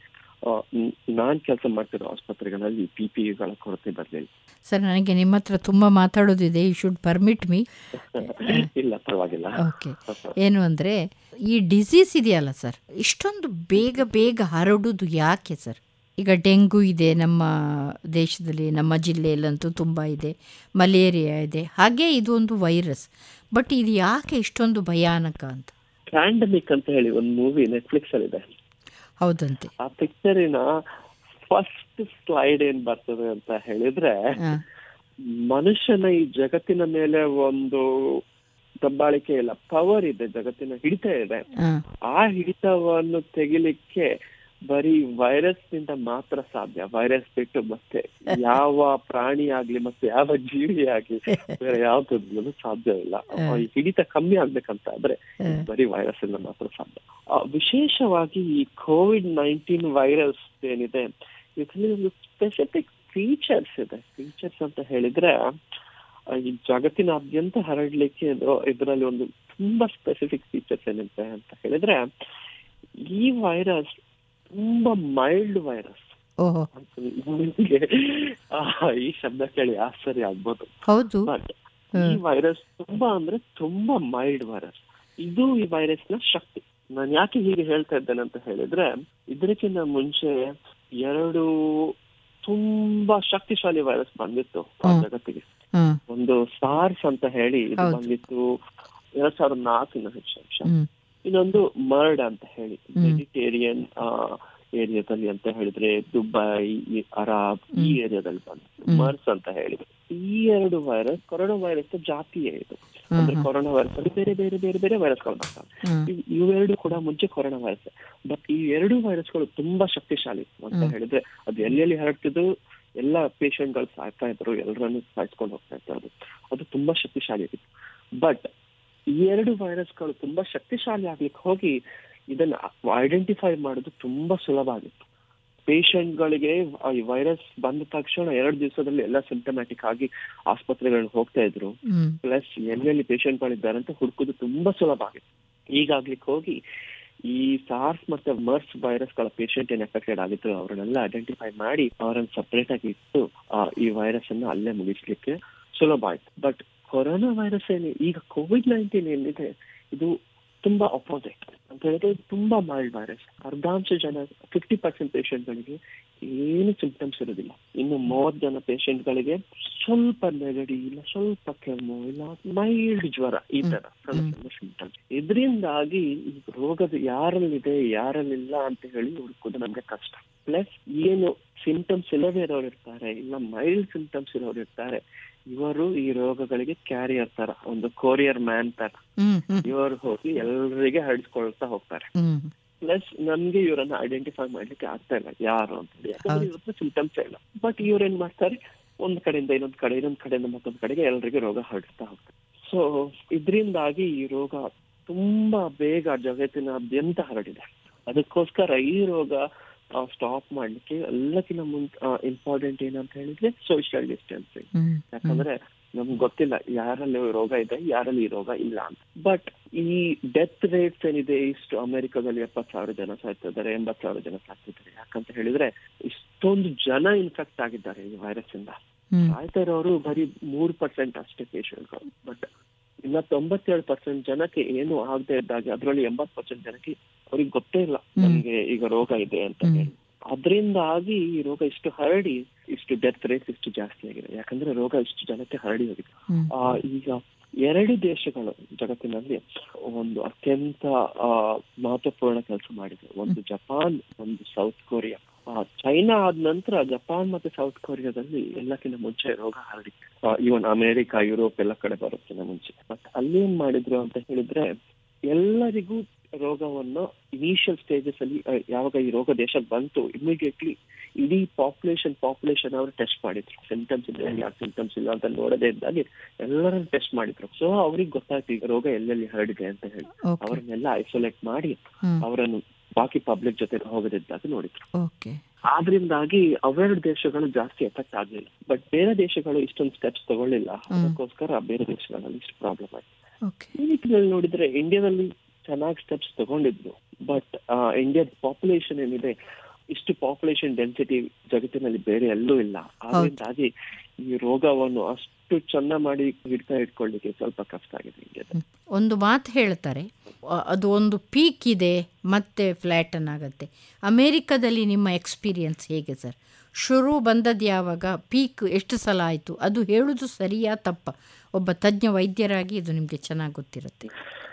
ನಾನ್ ಕೆಲಸ ಮಾಡ್ತಿರೋ ಆಸ್ಪತ್ರೆಗಳಲ್ಲಿ ಪಿ ಪಿಗಳ ಕೊರತೆ ಬರ್ಲಿಲ್ಲ ಸರ್ ನನಗೆ ನಿಮ್ಮ ಹತ್ರ ತುಂಬ ಮಾತಾಡೋದಿದೆ ಯು ಶುಡ್ ಪರ್ಮಿಟ್ ಮೀ ಇಲ್ಲ ಪರವಾಗಿಲ್ಲ ಓಕೆ ಏನು ಅಂದರೆ ಈ ಡಿಸೀಸ್ ಇದೆಯಲ್ಲ ಸರ್ ಇಷ್ಟೊಂದು ಬೇಗ ಬೇಗ ಹರಡುವುದು ಯಾಕೆ ಸರ್ ಈಗ ಡೆಂಗು ಇದೆ ನಮ್ಮ ದೇಶದಲ್ಲಿ ನಮ್ಮ ಜಿಲ್ಲೆಯಲ್ಲಂತೂ ತುಂಬ ಇದೆ ಮಲೇರಿಯಾ ಇದೆ ಹಾಗೆ ಇದು ಒಂದು ವೈರಸ್ ಬಟ್ ಇದು ಯಾಕೆ ಇಷ್ಟೊಂದು ಭಯಾನಕ ಅಂತ ಪ್ಯಾಂಡಮಿಕ್ ಅಂತ ಹೇಳಿ ಒಂದು ಮೂವಿ ನೆಟ್ಫ್ಲಿಕ್ಸ್ ಅಲ್ಲಿ ಇದೆ ಹೌದಂತೆ ಆ ಪಿಕ್ಚರಿನ ಫಸ್ಟ್ ಸ್ಲೈಡ್ ಏನ್ ಬರ್ತದೆ ಅಂತ ಹೇಳಿದ್ರೆ ಹಾಂ ಮನುಷ್ಯನ ಈ ಜಗತ್ತಿನ ಮೇಲೆ ಒಂದು ದಬ್ಬಾಳಿಕೆ ಇಲ್ಲ ಪವರ್ ಇದೆ ಜಗತ್ತಿನ ಹಿಡಿತ ಇದೆ ಹಾಂ ಆ ಹಿಡಿತವನ್ನು ತೆಗಿಲಿಕ್ಕೆ ಬರೀ ವೈರಸ್ ನಿಂದ ಮಾತ್ರ ಸಾಧ್ಯ ವೈರಸ್ ಬಿಟ್ಟು ಮತ್ತೆ ಯಾವ ಪ್ರಾಣಿ ಆಗ್ಲಿ ಮತ್ತೆ ಯಾವ ಜೀವಿ ಆಗ್ಲಿ ಬೇರೆ ಯಾವ್ದು ಸಾಧ್ಯ ಇಲ್ಲ ಆ ಈ ಹಿಡಿತ ಕಮ್ಮಿ ಆಗ್ಬೇಕಂತ ಆದ್ರೆ ಬರೀ ವೈರಸ್ ಇಂದ ಮಾತ್ರ ಸಾಧ್ಯ ಆ, ವಿಶೇಷವಾಗಿ ಈ ಕೋವಿಡ್ ನೈನ್ಟೀನ್ ವೈರಸ್ ಏನಿದೆ ಇದರಲ್ಲಿ ಒಂದು ಸ್ಪೆಸಿಫಿಕ್ ಫೀಚರ್ಸ್ ಇದೆ ಫೀಚರ್ಸ್ ಅಂತ ಹೇಳಿದ್ರೆ ಆ, ಈ ಜಗತ್ತಿನಾದ್ಯಂತ ಹರಡ್ಲಿಕ್ಕೆ ಇದು- ಇದರಲ್ಲಿ ಒಂದು ತುಂಬಾ ಸ್ಪೆಸಿಫಿಕ್ ಫೀಚರ್ಸ್ ಏನಿದೆ ಅಂತ ಹೇಳಿದ್ರೆ ಈ ವೈರಸ್ ತುಂಬಾ ಮೈಲ್ಡ್ ವೈರಸ್ ಓಹೋ ನಿಮಗೆ ಈ ಶಬ್ದ ಕೇಳಿ ಆಶ್ಚರ್ಯ ಆಗ್ಬೋದು ಹೌದು ಬಟ್ ಈ ವೈರಸ್ ತುಂಬಾ ಅಂದ್ರೆ ತುಂಬಾ ಮೈಲ್ಡ್ ವೈರಸ್ ಇದು ಈ ವೈರಸ್ ನ ಶಕ್ತಿ ನಾನು ಯಾಕೆ ಹೀಗೆ ಹೇಳ್ತಾ ಇದ್ದೇನೆ ಅಂತ ಹೇಳಿದ್ರೆ ಇದಕ್ಕಿಂತ ಮುಂಚೆ ಎರಡು ತುಂಬಾ ಶಕ್ತಿಶಾಲಿ ವೈರಸ್ ಬಂದಿತ್ತು ಆ ಹ್ಮ್. ಜಗತ್ತಿಗೆ ಹಾಂ ಒಂದು ಸಾರ್ಸ್ ಅಂತ ಹೇಳಿ ಇದು ಹೌದು. ಬಂದಿತ್ತು ಎರಡ್ ಸಾವಿರದ ನಾಲ್ಕಿನ ಹೆಚ್ಚಾಂಶ ಹ್ಞೂ ಇನ್ನೊಂದು ಮರ್ಡ್ ಅಂತ ಹೇಳಿ ಹ್ಮ್. ಮೆಡಿಟೇರಿಯನ್ ಏರಿಯಾದಲ್ಲಿ ಅಂತ ಹೇಳಿದ್ರೆ ದುಬೈ ಈ ಅರಾಬ್ ಈ ಹ್ಮ್. ಏರಿಯಾದಲ್ಲಿ ಬಂತು ಹ್ಮ್. ಮರ್ಸ್ ಅಂತ ಹೇಳಿದ್ರು ಈ ಎರಡು ವೈರಸ್ ಕೊರೋನಾ ವೈರಸ್ ಜಾತಿಯೇ ಇದು ಹಾಂ ಅಂದ್ರೆ ಕೊರೋನಾ ವೈರಸ್ ಅಲ್ಲಿ ಬೇರೆ ಬೇರೆ ಬೇರೆ ಬೇರೆ ವೈರಸ್ಗಳು ಬರ್ತವೆ ಹಾಂ ಇವ್- ಇವೆರಡು ಕೂಡ ಮುಂಚೆ ಕೊರೋನಾ ವೈರಸ್ ಬಟ್ ಈ ಎರಡು ವೈರಸ್ಗಳು ತುಂಬಾ ಶಕ್ತಿಶಾಲಿ ಅಂತ ಹ್ಮ್. ಹೇಳಿದ್ರೆ ಅದು ಎಲ್ಲೆಲ್ಲಿ ಹರಡ್ತಿದ್ದು ಎಲ್ಲ ಗಳು ಸಾಯ್ತಾ ಇದ್ರು ಎಲ್ಲರನ್ನು ಸಾಯಿಸ್ಕೊಂಡು ಹೋಗ್ತಾ ಇತ್ತು ಅದು ಅದು ತುಂಬಾ ಶಕ್ತಿಶಾಲಿ ಆಗಿತ್ತು ಬಟ್ ಈ ಎರಡು ವೈರಸ್ಗಳು ತುಂಬಾ ಶಕ್ತಿಶಾಲಿ ಆಗ್ಲಿಕ್ಕೆ ಹೋಗಿ ಇದನ್ನ ಐಡೆಂಟಿಫೈ ಮಾಡೋದು ತುಂಬಾ ಸುಲಭ ಆಗಿತ್ತು ಗಳಿಗೆ ಈ ವೈರಸ್ ಬಂದ ತಕ್ಷಣ ಎರಡು ದಿವಸದಲ್ಲಿ ಎಲ್ಲ ಸಿಂಟಮ್ಯಾಟಿಕ್ ಆಗಿ ಆಸ್ಪತ್ರೆಗಳಿಗೆ ಹೋಗ್ತಾ ಇದ್ರು ಹ್ಞೂ ಪ್ಲಸ್ ಎಲ್ಲೆಲ್ಲಿ ಪೇಷಂಟ್ಗಳಿದ್ದಾರೆ ಅಂತ ಹುಡುಕೋದು ತುಂಬಾ ಸುಲಭ ಆಗಿದೆ ಈಗಾಗ್ಲಿಕ್ಕೆ ಹೋಗಿ ಈ ಸಾರ್ಸ್ ಮತ್ತೆ ಮರ್ಸ್ ವೈರಸ್ಗಳ ಪೇಷಂಟ್ ಏನ್ ಎಫೆಕ್ಟೆಡ್ ಆಗಿದ್ರು ಅವರನ್ನೆಲ್ಲ ಐಡೆಂಟಿಫೈ ಮಾಡಿ ಅವರನ್ನ ಸಪರೇಟ್ ಆಗಿ ಇಟ್ಟು ಆ, ಈ ವೈರಸ್ ಅನ್ನ ಅಲ್ಲೇ ಮುಗಿಸ್ಲಿಕ್ಕೆ ಸುಲಭ ಆಯ್ತು ಬಟ್ ಕೊರೋನಾ ವೈರಸ್ ಏನಿ ಈಗ ಕೋವಿಡ್ ನೈನ್ಟೀನ್ ಏನಿದೆ ಇದು ತುಂಬಾ ಅಪೋಸಿಟ್ ಅಂತ ಹೇಳಿದ್ರೆ ಇದು ತುಂಬಾ ಮೈಲ್ಡ್ ವೈರಸ್ ಅರ್ಧಾಂಶ ಜನ ಫಿಫ್ಟಿ ಪರ್ಸೆಂಟ್ ಗಳಿಗೆ ಏನು ಸಿಂಪ್ಟಮ್ಸ್ ಇರೋದಿಲ್ಲ ಇನ್ನು ಮೂವತ್ತು ಜನ patient ಗಳಿಗೆ ಸ್ವಲ್ಪ ನೆಗಡಿ ಇಲ್ಲ ಸ್ವಲ್ಪ ಕೆಮ್ಮು ಇಲ್ಲ ಮೈಲ್ಡ್ ಜ್ವರ ಈ ತರ ಸಣ್ಣ ಸಣ್ಣ ಸಿಂಪ್ಟಮ್ಸ್ ಇದರಿಂದಾಗಿ ಈ ರೋಗದ ಯಾರಲ್ಲಿದೆ ಯಾರಲ್ಲಿಲ್ಲ ಅಂತ ಹೇಳಿ ಹುಡುಕೋದು ನಮ್ಗೆ ಕಷ್ಟ ಪ್ಲಸ್ ಏನು ಸಿಂಪ್ಟಮ್ಸ್ ಇಲ್ಲದೆ ಇರೋರು ಇರ್ತಾರೆ ಇಲ್ಲ ಮೈಲ್ಡ್ ಸಿಂಪ್ಟಮ್ಸ್ ಇರೋರು ಇರ್ತಾರೆ ಇವರು ಈ ರೋಗಗಳಿಗೆ ಕ್ಯಾರಿಯರ್ ತರ ಒಂದು ಕೊರಿಯರ್ ಮ್ಯಾನ್ ತರ ಹ್ಞೂ ಹ್ಞೂ ಇವರು ಹೋಗಿ ಎಲ್ಲರಿಗೆ ಹರಡಿಸ್ಕೊಳ್ತಾ ಹೋಗ್ತಾರೆ ಹ್ಞೂ ಪ್ಲಸ್ ನಮ್ಗೆ ಇವರನ್ನ ಐಡೆಂಟಿಫೈ ಮಾಡ್ಲಿಕ್ಕೆ ಆಗ್ತಾ ಇಲ್ಲ ಯಾರು ಅಂತ ಹೇಳಿ ಯಾಕಂದ್ರೆ ಇವ್ರ ಸಿಂಟಮ್ಸ್ ಇಲ್ಲ ಬಟ್ ಇವ್ರು ಏನ್ ಮಾಡ್ತಾರೆ ಒಂದ್ ಕಡೆಯಿಂದ ಇನ್ನೊಂದ್ ಕಡೆ ಇನ್ನೊಂದ್ ಕಡೆಯಿಂದ ಮತ್ತೊಂದ್ ಕಡೆಗೆ ಎಲ್ರಿಗೂ ರೋಗ ಹರಡ್ತಾ ಹೋಗ್ತಾರೆ ಸೊ ಇದರಿಂದಾಗಿ ಈ ರೋಗ ತುಂಬಾ ಬೇಗ ಜಗತ್ತಿನಾದ್ಯಂತ ಹರಡಿದೆ ಅದಕ್ಕೋಸ್ಕರ ಈ ರೋಗ ಸ್ಟಾಪ್ ಮಾಡ್ಲಿಕ್ಕೆ ಎಲ್ಲಕ್ಕಿಂತ ಮುಂಚೆ ಇಂಪಾರ್ಟೆಂಟ್ ಏನಂತ ಹೇಳಿದ್ರೆ ಸೋಷಿಯಲ್ ಡಿಸ್ಟೆನ್ಸಿಂಗ್ ಹ್ಞೂ ಯಾಕಂದ್ರೆ ನಮ್ಗೆ ಗೊತ್ತಿಲ್ಲ ಯಾರಲ್ಲಿ ರೋಗ ಇದೆ ಯಾರಲ್ಲಿ ಈ ರೋಗ ಇಲ್ಲ ಅಂತ ಬಟ್ ಈ ಡೆತ್ ರೇಟ್ಸ್ ಏನಿದೆ ಇಷ್ಟು ಅಮೆರಿಕದಲ್ಲಿ ಎಪ್ಪತ್ ಸಾವಿರ ಜನ ಸಾಯ್ತಿದ್ದಾರೆ ಎಂಬತ್ ಸಾವಿರ ಜನ ಸಾಯ್ತಿದ್ದಾರೆ ಯಾಕಂತ ಹೇಳಿದ್ರೆ ಇಷ್ಟೊಂದು ಜನ ಇನ್ಫೆಕ್ಟ್ ಆಗಿದ್ದಾರೆ ಈ ವೈರಸ್ ಇಂದ ಹ್ಞೂ ಸಾಯ್ತಾ ಇರೋರು ಬರೀ ಮೂರ್ ಪರ್ಸೆಂಟ್ ಅಷ್ಟೇ ಪೇಷಂಟ್ಗಳು ಬಟ್ ಇನ್ನ ತೊಂಬತ್ತೇಳು ಪರ್ಸೆಂಟ್ ಜನಕ್ಕೆ ಏನು ಆಗದೆ ಇದ್ದಾಗ ಅದರಲ್ಲಿ ಎಂಬತ್ ಪರ್ಸೆಂಟ್ ಜನಕ್ಕೆ ಅವ್ರಿಗೆ ಗೊತ್ತೇ ಇಲ್ಲ ನಮ್ಗೆ ಈಗ ರೋಗ ಇದೆ ಅಂತ ಹೇಳಿ ಅದರಿಂದಾಗಿ ಈ ರೋಗ ಇಷ್ಟು ಹರಡಿ ಇಷ್ಟು ಡೆತ್ ರೇಟ್ ಇಷ್ಟು ಜಾಸ್ತಿ ಆಗಿದೆ ಯಾಕಂದ್ರೆ ರೋಗ ಇಷ್ಟು ಜನಕ್ಕೆ ಹರಡಿ ಹೋಗಿದೆ ಆ ಈಗ ಎರಡು ದೇಶಗಳು ಜಗತ್ತಿನಲ್ಲಿ ಒಂದು ಅತ್ಯಂತ ಆ ಮಹತ್ವಪೂರ್ಣ ಕೆಲಸ ಮಾಡಿದೆ ಒಂದು ಜಪಾನ್ ಒಂದು ಸೌತ್ ಕೊರಿಯಾ ಆ, ಚೈನಾ ಆದ ನಂತರ ಜಪಾನ್ ಮತ್ತೆ ಸೌತ್ ಕೊರಿಯಾದಲ್ಲಿ ಎಲ್ಲಕ್ಕಿಂತ ಮುಂಚೆ ರೋಗ ಹರಡಿತ್ತು ಇವನ್ ಅಮೆರಿಕ ಯುರೋಪ್ ಎಲ್ಲ ಕಡೆ ಬರುತ್ತಿನ ಮುಂಚೆ ಬಟ್ ಅಲ್ಲಿ ಏನ್ ಮಾಡಿದ್ರು ಅಂತ ಹೇಳಿದ್ರೆ ಎಲ್ಲರಿಗೂ ರೋಗವನ್ನು ಇನಿಷಿಯಲ್ ಸ್ಟೇಜಸ್ ಅಲ್ಲಿ ಆ, ಯಾವಾಗ ಈ ರೋಗ ದೇಶಕ್ಕೆ ಬಂತು ಇಮಿಡಿಯೇಟ್ಲಿ ಇಡೀ ಪಾಪ್ಯುಲೇಷನ್ ಪಾಪ್ಯುಲೇಷನ್ ಅವರು ಟೆಸ್ಟ್ ಮಾಡಿದ್ರು ಸಿಂಟಮ್ಸ್ ಇದೆ ಯಾಕೆ ಸಿಂಟಮ್ಸ್ ಇಲ್ಲ ಅಂತ ನೋಡದೇ ಇದ್ದಾಗ ಎಲ್ಲರನ್ನು ಟೆಸ್ಟ್ ಮಾಡಿದ್ರು ಸೊ ಅವ್ರಿಗೆ ಗೊತ್ತಾಯ್ತು ಈಗ ರೋಗ ಎಲ್ಲೆಲ್ಲಿ ಹರಡಿದೆ ಅಂತ ಹೇಳಿ ಓಕೆ ಅವರನ್ನೆಲ್ಲ ಐಸೋಲೇಟ್ ಮಾಡಿ ಹ್ಮ್ ಅವರನ್ನು ಬಾಕಿ ಪಬ್ಲಿಕ್ ಜೊತೆ ಹೋಗದಿದ್ದಾಗ ನೋಡಿದ್ರು ಓಕೆ ಆದ್ರಿಂದಾಗಿ ಅವೆರಡು ದೇಶಗಳು ಜಾಸ್ತಿ ಎಫೆಕ್ಟ್ ಆಗ್ಲಿಲ್ಲ ಬಟ್ ಬೇರೆ ದೇಶಗಳು ಇಷ್ಟೊಂದು ಸ್ಟೆಪ್ಸ್ ತಗೊಳ್ಳಿಲ್ಲ ಅದಕ್ಕೋಸ್ಕರ ಬೇರೆ ದೇಶಗಳಲ್ಲಿ ಇಷ್ಟು ಪ್ರಾಬ್ಲಮ್ ಆಯ್ತು ಓಕೆ ಈ ನಿಟ್ಟಿನಲ್ಲಿ ನೋಡಿದ್ರೆ ಇಂಡಿಯಾದಲ್ಲಿ ಚೆನ್ನಾಗಿ ಸ್ಟೆಪ್ಸ್ ತಗೊಂಡಿದ್ರು ಬಟ್ ಇಂಡಿಯಾದ ಪಾಪ್ಯುಲೇಷನ್ ಏನಿದೆ ಇಷ್ಟು ಪಾಪ್ಯುಲೇಷನ್ ಡೆನ್ಸಿಟಿ ಜಗತ್ತಿನಲ್ಲಿ ಬೇರೆ ಎಲ್ಲೂ ಇಲ್ಲ ಆದ್ರಿಂದಾಗಿ ಈ ರೋಗವನ್ನು ಅಷ್ಟು ಚೆನ್ನ ಮಾಡಿ ಹಿಡ್ತಾ ಇಟ್ಕೊಳ್ಳಿಕ್ಕೆ ಸ್ವಲ್ಪ ಕಷ್ಟ ಆಗಿದೆ ಇಂಡಿಯಾದಲ್ಲಿ ಒಂದು ಮಾತು ಹೇಳ್ತಾರೆ ಅ- ಅದು ಒಂದು ಪೀಕ್ ಇದೆ ಮತ್ತೆ ಫ್ಲ್ಯಾಟನ್ ಆಗುತ್ತೆ ಅಮೇರಿಕಾದಲ್ಲಿ ನಿಮ್ಮ ಎಕ್ಸ್ಪೀರಿಯನ್ಸ್ ಹೇಗೆ ಸರ್ ಶುರು ಬಂದದ್ದು ಯಾವಾಗ ಪೀಕ್ ಎಷ್ಟು ಸಲ ಆಯಿತು ಅದು ಹೇಳೋದು ಸರಿಯಾ ತಪ್ಪ ಒಬ್ಬ ತಜ್ಞ ವೈದ್ಯರಾಗಿ ಇದು ನಿಮಗೆ ಚೆನ್ನಾಗಿ ಗೊತ್ತಿರುತ್ತೆ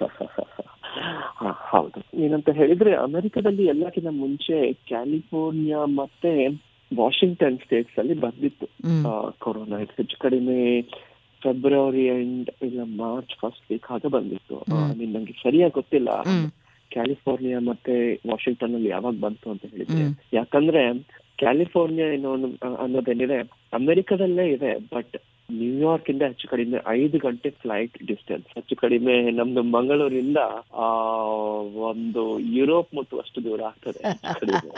ಹ, ಹೌದು ಏನಂತ ಹೇಳಿದ್ರೆ ಅಮೆರಿಕದಲ್ಲಿ ಎಲ್ಲಕ್ಕಿಂತ ಮುಂಚೆ ಕ್ಯಾಲಿಫೋರ್ನಿಯಾ ಮತ್ತೆ ವಾಷಿಂಗ್ಟನ್ ಸ್ಟೇಟ್ಸ್ ಅಲ್ಲಿ ಬಂದಿತ್ತು ಹ್ಮ್. ಕೊರೋನಾ ಹೆಚ್ಚು ಕಡಿಮೆ ಫೆಬ್ರವರಿ ಅಂಡ್ ಇಲ್ಲ ಮಾರ್ಚ್ ಫಸ್ಟ್ ವೀಕ್ ಹಾಗೆ ಬಂದಿತ್ತು ಐ ಮೀನ್ ನಂಗೆ ಸರಿಯಾಗಿ ಗೊತ್ತಿಲ್ಲ ಕ್ಯಾಲಿಫೋರ್ನಿಯಾ ಮತ್ತೆ ವಾಷಿಂಗ್ಟನ್ ಅಲ್ಲಿ ಯಾವಾಗ ಬಂತು ಅಂತ ಹೇಳಿದ್ರೆ ಯಾಕಂದ್ರೆ ಕ್ಯಾಲಿಫೋರ್ನಿಯಾ ಏನೋ ಒಂದು- ಅ- ಅನ್ನೋದೇನಿದೆ ಅಮೆರಿಕದಲ್ಲೇ ಇದೆ ಬಟ್ ನ್ಯೂಯಾರ್ಕ್ ಇಂದ ಹೆಚ್ಚು ಕಡಿಮೆ ಐದು ಗಂಟೆ ಫ್ಲೈಟ್ ಡಿಸ್ಟೆನ್ಸ್ ಹೆಚ್ಚು ಕಡಿಮೆ ನಮ್ದು ಮಂಗಳೂರಿಂದ ಆ ಒಂದು ಯುರೋಪ್ ಮತ್ತು ಅಷ್ಟು ದೂರ ಆಗ್ತದೆ ಹೆಚ್ಚು ಕಡಿಮೆ.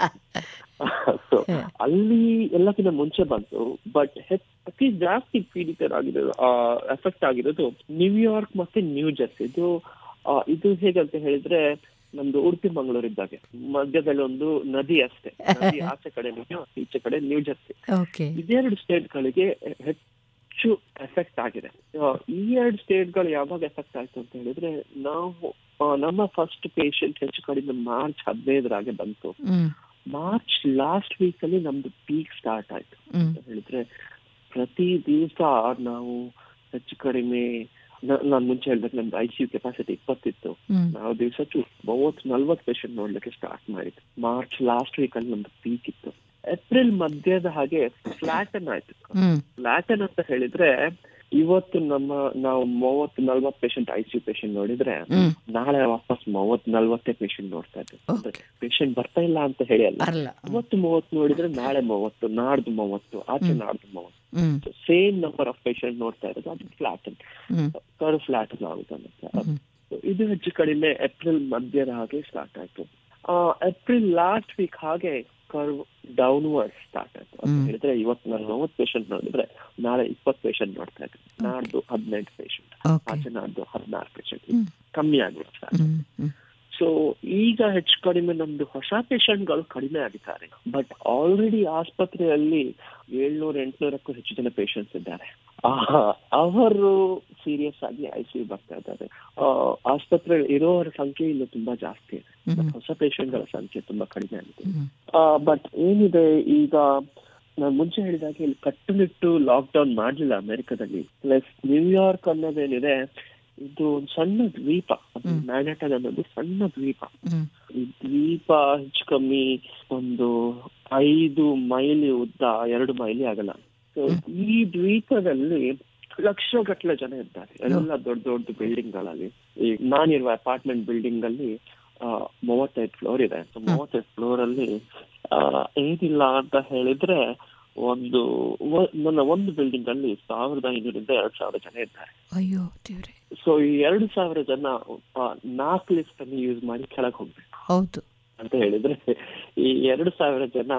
So, ಅಲ್ಲಿ ಎಲ್ಲಕ್ಕಿಂತ ಮುಂಚೆ ಬಂತು ಬಟ್ ಅತಿ ಜಾಸ್ತಿ ಪೀಡಿತರಾಗಿರೋದು ಎಫೆಕ್ಟ್ ಆಗಿರೋದು ನ್ಯೂಯಾರ್ಕ್ ಮತ್ತೆ ನ್ಯೂ ಜೆರ್ಸಿ ಇದು ಆ, ಇದು ಹೇಗಂತ ಹೇಳಿದ್ರೆ ನಮ್ದು ಉಡುಪಿ ಮಂಗಳೂರು ಇದ್ದಾಗೆ ಮಧ್ಯದಲ್ಲಿ ಒಂದು ನದಿ ಅಷ್ಟೇ ನದಿ ಆಚೆ ಕಡೆ ನ್ಯೂಯಾರ್ಕ್ ಈಚೆ ಕಡೆ ನ್ಯೂ ಜೆರ್ಸಿ ಓಕೆ ಇದೆರಡು ಸ್ಟೇಟ್ಗಳಿಗೆ ಹೆಚ್ಚು ಎಫೆಕ್ಟ್ ಆಗಿದೆ ಆ, ಈ ಎರಡು ಸ್ಟೇಟ್ಗಳು ಯಾವಾಗ ಎಫೆಕ್ಟ್ ಆಯ್ತು ಅಂತ ಹೇಳಿದ್ರೆ ನಾವು ಆ, ನಮ್ಮ ಫಸ್ಟ್ ಪೇಷಂಟ್ ಹೆಚ್ಚು ಕಡಿಮೆ ಮಾರ್ಚ್ ಹದಿನೈದರಾಗೆ ಬಂತು ಹ್ಮ್ ಮಾರ್ಚ್ ಲಾಸ್ಟ್ ವೀಕ್ ಅಲ್ಲಿ ನಮ್ದು ಪೀಕ್ ಸ್ಟಾರ್ಟ್ ಆಯ್ತು ಹ್ಮ್ ಅಂತ ಹೇಳಿದ್ರೆ ಪ್ರತಿ ದಿವಸ ನಾವು ಹೆಚ್ಚು ಕಡಿಮೆ ನಾನು ಮುಂಚೆ ಹೇಳ್ಬೇಕು ನಮ್ದು ಐ ಸಿ ಯು ಕೆಪಾಸಿಟಿ ಇಪ್ಪತ್ತಿತ್ತು ಹ್ಮ್ ನಾವು ದಿವಸಕ್ಕೆ ಮೂವತ್ ನಲ್ವತ್ ಪೇಷಂಟ್ ನೋಡ್ಲಿಕ್ಕೆ ಸ್ಟಾರ್ಟ್ ಮಾಡಿದ್ವಿ ಮಾರ್ಚ್ ಲಾಸ್ಟ್ ವೀಕ್ ಅಲ್ಲಿ ನಮ್ದು ಪೀಕ್ ಇತ್ತು ಏಪ್ರಿಲ್ ಮಧ್ಯದ ಹಾಗೆ ಫ್ಲಾಟನ್ ಆಯ್ತು ಹ್ಮ್ ಫ್ಲಾಟನ್ ಅಂತ ಹೇಳಿದ್ರೆ ಇವತ್ತು ನಮ್ಮ ನಾವು ಮೂವತ್ ನಲ್ವತ್ patient I C U patient ನೋಡಿದ್ರೆ ಹ್ಮ್ ನಾಳೆ ವಾಪಸ್ ಮೂವತ್ ನಲ್ವತ್ತೇ ಪೇಷಂಟ್ ನೋಡ್ತಾ ಇದ್ವಿ ಓಕೆ ಪೇಷಂಟ್ ಬರ್ತಾ ಇಲ್ಲ ಅಂತ ಹೇಳಿ ಅಲ್ಲ ಅಲ್ಲ ಇವತ್ತು ಮೂವತ್ತು ನೋಡಿದ್ರೆ ನಾಳೆ ಮೂವತ್ತು ನಾಡ್ದು ಮೂವತ್ತು ಆಚೆ ನಾಡ್ದು ಮೂವತ್ತು ಹ್ಮ್ ಸೇಮ್ ನಂಬರ್ ಆಫ್ ಪೇಷಂಟ್ ನೋಡ್ತಾ ಇರೋದು ಅದು ಫ್ಲಾಟನ್ ಹ್ಮ್ ಕರ್ ಫ್ಲಾಟನ್ ಆಗುತ್ತೆ ಹ್ಮ್. So, ಇದು ಹೆಚ್ಚು ಕಡಿಮೆ ಏಪ್ರಿಲ್ ಮಧ್ಯದ ಹಾಗೆ ಸ್ಟಾರ್ಟ್ ಆಯ್ತು ಏಪ್ರಿಲ್ ಲಾಸ್ಟ್ ವೀಕ್ ಹಾಗೆ ಕರ್ವ್ ಡೌನ್ವರ್ಡ್ ಸ್ಟಾರ್ಟ್ ಆಯ್ತು ಅಂತ ಹ್ಮ್. ಹೇಳಿದ್ರೆ ಇವತ್ತು ನಾನು ಮೂವತ್ತು ಪೇಷಂಟ್ ನೋಡಿದ್ರೆ ನಾಳೆ ಇಪ್ಪತ್ತು ಪೇಷಂಟ್ ನೋಡ್ತಾ ಇದ್ದೆ ನಾಡ್ದು ಹದಿನೆಂಟು ಪೇಷಂಟ್ ಓಕೆ ಆಚೆ ನಾಡ್ದು ಹದಿನಾರು ಪೇಷಂಟ್ ಹ್ಮ್. ಕಮ್ಮಿ ಆಗಿರುತ್ತೆ ಹ್ಮ್ ಹ್ಮ್ ಸೊ ಈಗ ಹೆಚ್ಚು ಕಡಿಮೆ ನಮ್ದು ಹೊಸ ಪೇಷಂಟ್ಗಳು ಕಡಿಮೆ ಆಗಿದ್ದಾರೆ ಬಟ್ ಆಲ್ರೆಡಿ ಆಸ್ಪತ್ರೆಯಲ್ಲಿ ಏಳ್ನೂರ ಎಂಟ್ನೂರಕ್ಕೂ ಹೆಚ್ಚು ಜನ ಪೇಷಂಟ್ಸ್ ಇದ್ದಾರೆ ಆಹಾ, ಅವರು ಸೀರಿಯಸ್ ಆಗಿ ಐ ಸಿ ಬರ್ತಾ ಇದ್ದಾರೆ ಆ, ಆಸ್ಪತ್ರೆ ಇರೋವರ ಸಂಖ್ಯೆ ಇನ್ನು ತುಂಬಾ ಜಾಸ್ತಿ ಇದೆ ಹ್ಮ್. But ಹೊಸ ಪೇಷಂಟ್ಗಳ ಸಂಖ್ಯೆ ತುಂಬಾ ಕಡಿಮೆ ಆಗಿದೆ ಹ್ಮ್ ಬಟ್ ಏನಿದೆ ಈಗ ನಾನು ಮುಂಚೆ ಹೇಳಿದಾಗೆ ಇಲ್ಲಿ ಕಟ್ಟುನಿಟ್ಟು ಲಾಕ್ ಡೌನ್ ಮಾಡ್ಲಿಲ್ಲ ಅಮೆರಿಕದಲ್ಲಿ ಪ್ಲಸ್ ನ್ಯೂಯಾರ್ಕ್ ಅನ್ನೋದೇನಿದೆ ಇದು ಒಂದು ಸಣ್ಣ ದ್ವೀಪ ಮ್ಯಾನಟನ್ ಅನ್ನೋದು ಸಣ್ಣ ದ್ವೀಪ ಹ್ಮ್ ಈ ದ್ವೀಪ ಹೆಚ್ಚು ಕಮ್ಮಿ ಒಂದು ಐದು ಮೈಲಿ ಉದ್ದ ಎರಡು ಮೈಲಿ ಆಗಲ್ಲ ಸೊ ಈ ದ್ವೀಪದಲ್ಲಿ ಲಕ್ಷ ಗಟ್ಟಲೆ ಜನ ಇದ್ದಾರೆ ಎಲ್ಲ ದೊಡ್ಡ ದೊಡ್ಡ ಬಿಲ್ಡಿಂಗ್ ಗಳಲ್ಲಿ ಈ ನಾನಿರುವ ಅಪಾರ್ಟ್ಮೆಂಟ್ ಬಿಲ್ಡಿಂಗ್ ಅಲ್ಲಿ ಆ, ಮೂವತ್ತೈದು ಫ್ಲೋರ್ ಇದೆ ಸೊ ಮೂವತ್ತೈದು ಫ್ಲೋರ್ ಅಲ್ಲಿ ಆ, ಏನಿಲ್ಲ ಅಂತ ಹೇಳಿದ್ರೆ ಒಂದು ಒ- ನನ್ನ ಒಂದು ಬಿಲ್ಡಿಂಗ್ ಅಲ್ಲಿ ಸಾವಿರದ ಐನೂರಿಂದ ಎರಡ್ ಸಾವಿರ ಜನ ಇದ್ದಾರೆ ಅಯ್ಯೋ ದೇವ್ರೆ ಸೊ ಈ ಎರಡು ಸಾವಿರ ಜನ ಆ, ನಾಲ್ಕು ಲಿಫ್ಟ್ ಅನ್ನು ಯೂಸ್ ಮಾಡಿ ಕೆಳಗೆ ಹೋಗ್ಬೇಕು ಹೌದು ಅಂತ ಹೇಳಿದ್ರೆ ಈ ಎರಡು ಸಾವಿರ ಜನ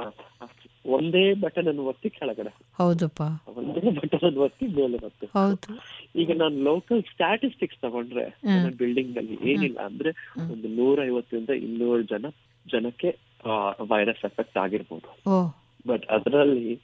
ಒಂದೇ ಬಟನ್ ಅನ್ನು ಒತ್ತಿ ಕೆಳಗಡೆ ಹೌದಪ್ಪ ಒಂದೇ ಬಟನ್ ಅನ್ನು ಒತ್ತಿ ಮೇಲೆ ಬರ್ತದೆ ಹೌದು ಈಗ ನಾನು ಲೋಕಲ್ ಸ್ಟ್ಯಾಟಿಸ್ಟಿಕ್ಸ್ ತಗೊಂಡ್ರೆ ನನ್ನ ಬಿಲ್ಡಿಂಗ್ ನಲ್ಲಿ ಏನಿಲ್ಲ ಅಂದ್ರೆ ಒಂದು ನೂರ ಐವತ್ತರಿಂದ ಇನ್ನೂರು ಜನ ಜನಕ್ಕೆ ವೈರಸ್ ಎಫೆಕ್ಟ್ ಆಗಿರ್ಬೋದು ಓ ಬಟ್ ಅದರಲ್ಲಿ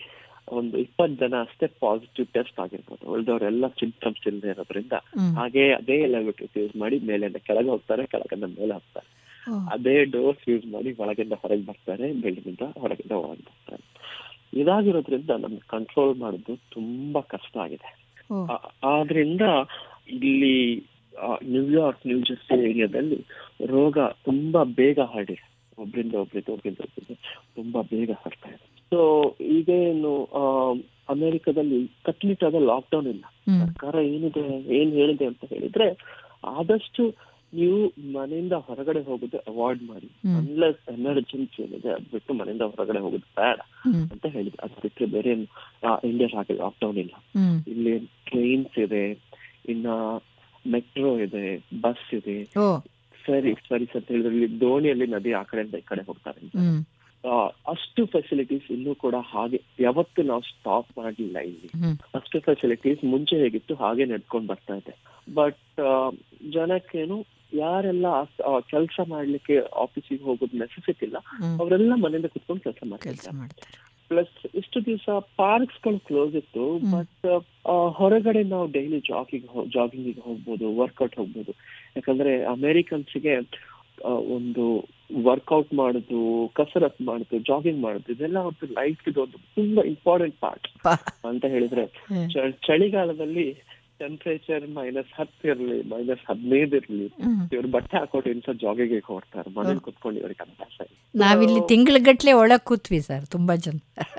ಒಂದು ಇಪ್ಪತ್ತು ಜನ ಅಷ್ಟೇ ಪಾಸಿಟಿವ್ ಟೆಸ್ಟ್ ಆಗಿರ್ಬೋದು ಉಳಿದವರೆಲ್ಲ ಸಿಂಪ್ಟಮ್ಸ್ ಇಲ್ಲದೆ ಇರೋದ್ರಿಂದ ಹಾಗೆ ಅದೇ ಲೆವೆಟಿಸ್ ಯೂಸ್ ಮಾಡಿ ಮೇಲಿಂದ ಕೆಳಗೆ ಹೋಗ್ತಾರೆ ಕೆಳಗಿಂದ ಮೇಲೆ ಹೋಗ್ತಾರೆ ಅದೇ ಡೋಸ್ ಯೂಸ್ ಮಾಡಿ ಒಳಗಿಂದ ಹೊರಗೆ ಬರ್ತಾರೆ ಬೆಳಗಿಂದ ಹೊರಗಿಂದ ಒಳಗೆ ಬರ್ತಾರೆ ಇದಾಗಿರೋದ್ರಿಂದ ನಮ್ಗೆ ಕಂಟ್ರೋಲ್ ಮಾಡೋದು ತುಂಬಾ ಕಷ್ಟ ಆಗಿದೆ ಆ- ಆದ್ರಿಂದ ಇಲ್ಲಿ ಆ, ನ್ಯೂಯಾರ್ಕ್ ನ್ಯೂ ಜೆರ್ಸಿ ಏರಿಯಾದಲ್ಲಿ ರೋಗ ತುಂಬಾ ಬೇಗ ಹರಡಿದೆ ಒಬ್ರಿಂದ ಒಬ್ರಿಂದ ಒಬ್ರಿಂದ ಒಬ್ರಿಂದ ತುಂಬಾ ಬೇಗ ಹರಡ್ತಾ ಇದೆ ಸೊ ಈಗ ಏನು ಆ, ಅಮೆರಿಕದಲ್ಲಿ ಕಟ್ಟುನಿಟ್ಟಾದ ಲಾಕ್ಡೌನ್ ಇಲ್ಲ ಸರ್ಕಾರ ಏನಿದೆ ಏನ್ ಹೇಳಿದೆ ಅಂತ ಹೇಳಿದ್ರೆ ಆದಷ್ಟು ನೀವು ಮನೆಯಿಂದ ಹೊರಗಡೆ ಹೋಗೋದು ಅವಾಯ್ಡ್ ಮಾಡಿ ಅನ್ಲೆಸ್ ಎಮರ್ಜೆನ್ಸಿ ಏನಿದೆ ಅದ್ ಬಿಟ್ಟು ಮನೆಯಿಂದ ಹೊರಗಡೆ ಹೋಗೋದು ಬೇಡ ಅಂತ ಹೇಳಿದ್ರು ಅದ್ ಬಿಟ್ಟರೆ ಬೇರೆ ಇಂಡಿಯಾ ಹಾಗೆ ಲಾಕ್ಡೌನ್ ಇಲ್ಲ ಇಲ್ಲಿ ಟ್ರೈನ್ಸ್ ಇದೆ ಇನ್ನ ಮೆಟ್ರೋ ಇದೆ ಬಸ್ ಇದೆ ಓ ಸರಿ ಸರಿ ಅಂತ ಹೇಳಿದ್ರೆ ಇಲ್ಲಿ ದೋಣಿಯಲ್ಲಿ ನದಿ ಆ ಕಡೆಯಿಂದ ಈ ಕಡೆ ಹೋಗ್ತಾರೆ ಹ್ಮ್ ಆ, ಅಷ್ಟು ಫೆಸಿಲಿಟೀಸ್ ಇನ್ನೂ ಕೂಡ ಹಾಗೆ ಯಾವತ್ತು ನಾವು ಸ್ಟಾಪ್ ಮಾಡಲಿಲ್ಲ ಇಲ್ಲಿ ಹ್ಮ್ ಅಷ್ಟು ಫೆಸಿಲಿಟೀಸ್ ಮುಂಚೆ ಹೇಗಿತ್ತು ಹಾಗೆ ನಡ್ಕೊಂಡ್ ಬರ್ತಾ ಇದೆ ಬಟ್ ಜನಕ್ಕೇನು ಯಾರೆಲ್ಲ ಕೆಲಸ ಮಾಡ್ಲಿಕ್ಕೆ ಆಫೀಸಿಗೆ ಹೋಗೋದು ನೆಸೆಸಿಟಿ ಇಲ್ಲ ಹ್ಮ್ ಅವರೆಲ್ಲ ಮನೆಯಿಂದ ಕುತ್ಕೊಂಡು ಕೆಲಸ ಕೆಲಸ ಮಾಡ್ತಾರೆ ಮಾಡ್ತಾರೆ ಪ್ಲಸ್ ಇಷ್ಟು ದಿವಸ ಪಾರ್ಕ್ಸ್ ಗಳು ಕ್ಲೋಸ್ ಇತ್ತು ಹ್ಮ್. ಬಟ್ ಹೊರಗಡೆ ನಾವು ಡೈಲಿ ಜಾಗಿಂಗ್ ಜಾಗಿಂಗ್ ಹೋಗ್ಬೋದು ವರ್ಕೌಟ್ ಹೋಗ್ಬೋದು ಯಾಕಂದ್ರೆ ಅಮೆರಿಕನ್ಸ್ಗೆ ಒಂದು ವರ್ಕೌಟ್ ಮಾಡುದು ಕಸರತ್ ಮಾಡುದು ಜಾಗಿಂಗ್ ಮಾಡುದು ಇದೆಲ್ಲ ಅವ್ರದ್ದು ಲೈಫ್ ಇದು ಒಂದು ತುಂಬಾ ಇಂಪಾರ್ಟೆಂಟ್ ಪಾರ್ಟ್ ಪಾ- ಅಂತ ಹೇಳಿದ್ರೆ ಹ್ಮ್. ಚ- ಚಳಿಗಾಲದಲ್ಲಿ ಟೆಂಪರೇಚರ್ ಮೈನಸ್ ಹತ್ತು ಇರ್ಲಿ ಮೈನಸ್ ಹದಿನೈದು ಇರ್ಲಿ ಹ್ಮ್. ಇವ್ರು ಬಟ್ಟೆ ಹಾಕೊಂಡು ಇನ್ಸ ಜಾಗಿಗೆ ಹೊರಡ್ತಾರೆ ಮನೇಲಿ ಕುತ್ಕೊಂಡು ಇವ್ರಿಗೆ ಅಭ್ಯಾಸ ಇದೆ ನಾವಿಲ್ಲಿ ತಿಂಗಳಗಟ್ಲೆ ಒಳಗ್ ಕೂತ್ವಿ ಸರ್ ತುಂಬಾ ಜನ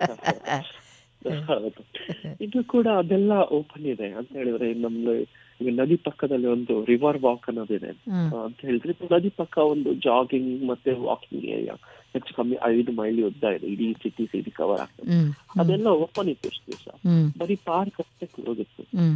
ಹೌದು ಇದು ಕೂಡ ಅದೆಲ್ಲ ಓಪನ್ ಇದೆ ಅಂತ ಹೇಳಿದ್ರೆ ನಮ್ದು ಈಗ ನದಿ ಪಕ್ಕದಲ್ಲಿ ಒಂದು ರಿವರ್ ವಾಕ್ ಅನ್ನೋದಿದೆ ಹ್ಮ್. ಆ, ಅಂತ ಹೇಳಿದ್ರೆ ಇದು ನದಿ ಪಕ್ಕ ಒಂದು ಜಾಗಿಂಗ್ ಮತ್ತೆ ವಾಕಿಂಗ್ ಏರಿಯಾ ಹೆಚ್ಚು ಕಮ್ಮಿ ಐದು ಮೈಲಿ ಉದ್ದ ಇದೆ ಇಡೀ ಸಿಟಿ ಸಿಟಿ ಕವರ್ ಆಗ್ತದೆ ಹ್ಮ್ ಅದೆಲ್ಲ ಓಪನ್ ಇತ್ತು ಎಷ್ಟು ದಿವಸ ಹ್ಮ್ ಬರೀ ಪಾರ್ಕ್ ಅಷ್ಟೇ ಕ್ಲೋಸ್ ಇತ್ತು ಹ್ಮ್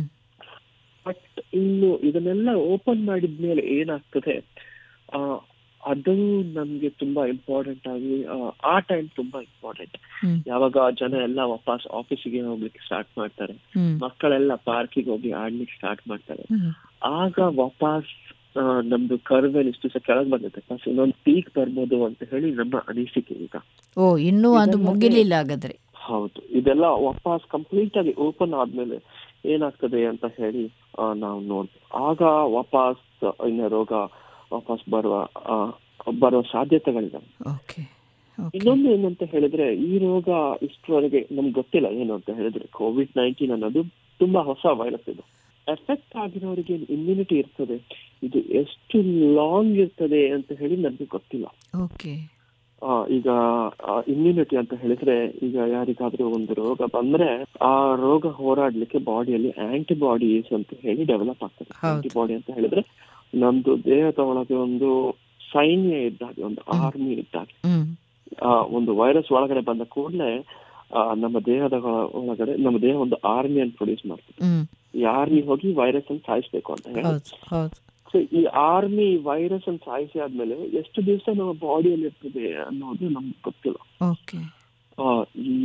ಬಟ್ ಇನ್ನು ಇದನ್ನೆಲ್ಲ ಓಪನ್ ಮಾಡಿದ್ಮೇಲೆ ಏನಾಗ್ತದೆ ಆ ಅದು ನಮ್ಗೆ ತುಂಬಾ ಇಂಪಾರ್ಟೆಂಟ್ ಆಗಿ ಆ, ಆ ಟೈಮ್ ತುಂಬಾ ಇಂಪಾರ್ಟೆಂಟ್ ಹ್ಮ್. ಯಾವಾಗ ಜನ ಎಲ್ಲ ವಾಪಸ್ ಆಫೀಸಿಗೆ ಹೋಗ್ಲಿಕ್ಕೆ ಸ್ಟಾರ್ಟ್ ಮಾಡ್ತಾರೆ ಹ್ಮ್ ಮಕ್ಕಳೆಲ್ಲ ಪಾರ್ಕಿಗೆ ಹೋಗಿ ಆಡ್ಲಿಕ್ಕೆ ಸ್ಟಾರ್ಟ್ ಮಾಡ್ತಾರೆ ಹ್ಮ್ ಆಗ ವಾಪಸ್ ಆ, ನಮ್ದು ಕರ್ವೇನ್ ಇಷ್ಟು ದಿವಸ ಕೆಳಗೆ ಬಂದಿದೆ ಪ್ಲಸ್ ಇನ್ನೊಂದು ಪೀಕ್ ಬರ್ಬೋದು ಅಂತ ಹೇಳಿ ನಮ್ಮ ಅನಿಸಿಕೆ ಈಗ ಓ ಇನ್ನೂ ಅದು ಇದೆಲ್ಲ ಮುಗಿಲಿಲ್ಲ ಹಾಗಾದ್ರೆ ಹೌದು ಇದೆಲ್ಲ ವಾಪಸ್ ಕಂಪ್ಲೀಟ್ ಆಗಿ ಓಪನ್ ಆದ್ಮೇಲೆ ಏನಾಗ್ತದೆ ಅಂತ ಹೇಳಿ ಆ, ನಾವು ನೋಡ್ಬೇಕು ಆಗ ವಾಪಸ್ ಇನ್ನ ರೋಗ ವಾಪಸ್ ಬರುವ ಆ, ಬರುವ ಸಾಧ್ಯತೆಗಳಿದಾವೆ ಓಕೆ ಓಕೆ ಇನ್ನೊಂದು ಏನಂತ ಹೇಳಿದ್ರೆ ಈ ರೋಗ ಇಷ್ಟರವರೆಗೆ ನಮ್ಗೆ ಗೊತ್ತಿಲ್ಲ ಏನು ಅಂತ ಹೇಳಿದ್ರೆ ಕೋವಿಡ್ ನೈನ್ಟೀನ್ ಅನ್ನೋದು ತುಂಬಾ ಹೊಸ ವೈರಸ್ ಇದು ಎಫೆಕ್ಟ್ ಆಗಿರೋರಿಗೆ ಇಮ್ಯುನಿಟಿ ಇರ್ತದೆ ಇದು ಎಷ್ಟು ಲಾಂಗ್ ಇರ್ತದೆ ಅಂತ ಹೇಳಿ ನಮ್ಗೆ ಗೊತ್ತಿಲ್ಲ ಓಕೆ ಆ, ಈಗ ಇಮ್ಯುನಿಟಿ ಅಂತ ಹೇಳಿದ್ರೆ ಈಗ ಯಾರಿಗಾದ್ರೂ ಒಂದು ರೋಗ ಬಂದ್ರೆ ಆ ರೋಗ ಹೋರಾಡ್ಲಿಕ್ಕೆ ಬಾಡಿಯಲ್ಲಿ ಆಂಟಿಬಾಡೀಸ್ ಅಂತ ಹೇಳಿ ಡೆವಲಪ್ ಆಗ್ತದೆ ಹೌದು. ಆಂಟಿಬಾಡಿ ಅಂತ ಹೇಳಿದ್ರೆ ನಮ್ದು ದೇಹದ ಒಳಗೆ ಒಂದು ಸೈನ್ಯ ಇದ್ದಾಗೆ ಒಂದು ಆರ್ಮಿ ಇದ್ದಾಗೆ ಹ್ಮ್ ಆ, ಒಂದು ವೈರಸ್ ಒಳಗಡೆ ಬಂದ ಕೂಡಲೇ ನಮ್ಮ ದೇಹದ ಒಳ- ಒಳಗಡೆ ನಮ್ಮ ದೇಹ ಒಂದು ಆರ್ಮಿಯನ್ನು ಪ್ರೊಡ್ಯೂಸ್ ಮಾಡ್ತದೆ ಹ್ಮ್ ಈ ಆರ್ಮಿ ಹೋಗಿ ವೈರಸ್ ಅನ್ನು ಸಾಯಿಸ್ಬೇಕು ಅಂತ ಹೇಳಿ ಹೌದು ಹೌದು ಸೊ ಈ ಆರ್ಮಿ ವೈರಸ್ ಅನ್ನು ಸಾಯಿಸಿ ಆದ್ಮೇಲೆ ಎಷ್ಟು ದಿವಸ ನಮ್ಮ ಬಾಡಿಯಲ್ಲಿ ಇರ್ತದೆ ಅನ್ನೋದು ನಮ್ಗೆ ಗೊತ್ತಿಲ್ಲ ಓಕೆ ಆ, ಈ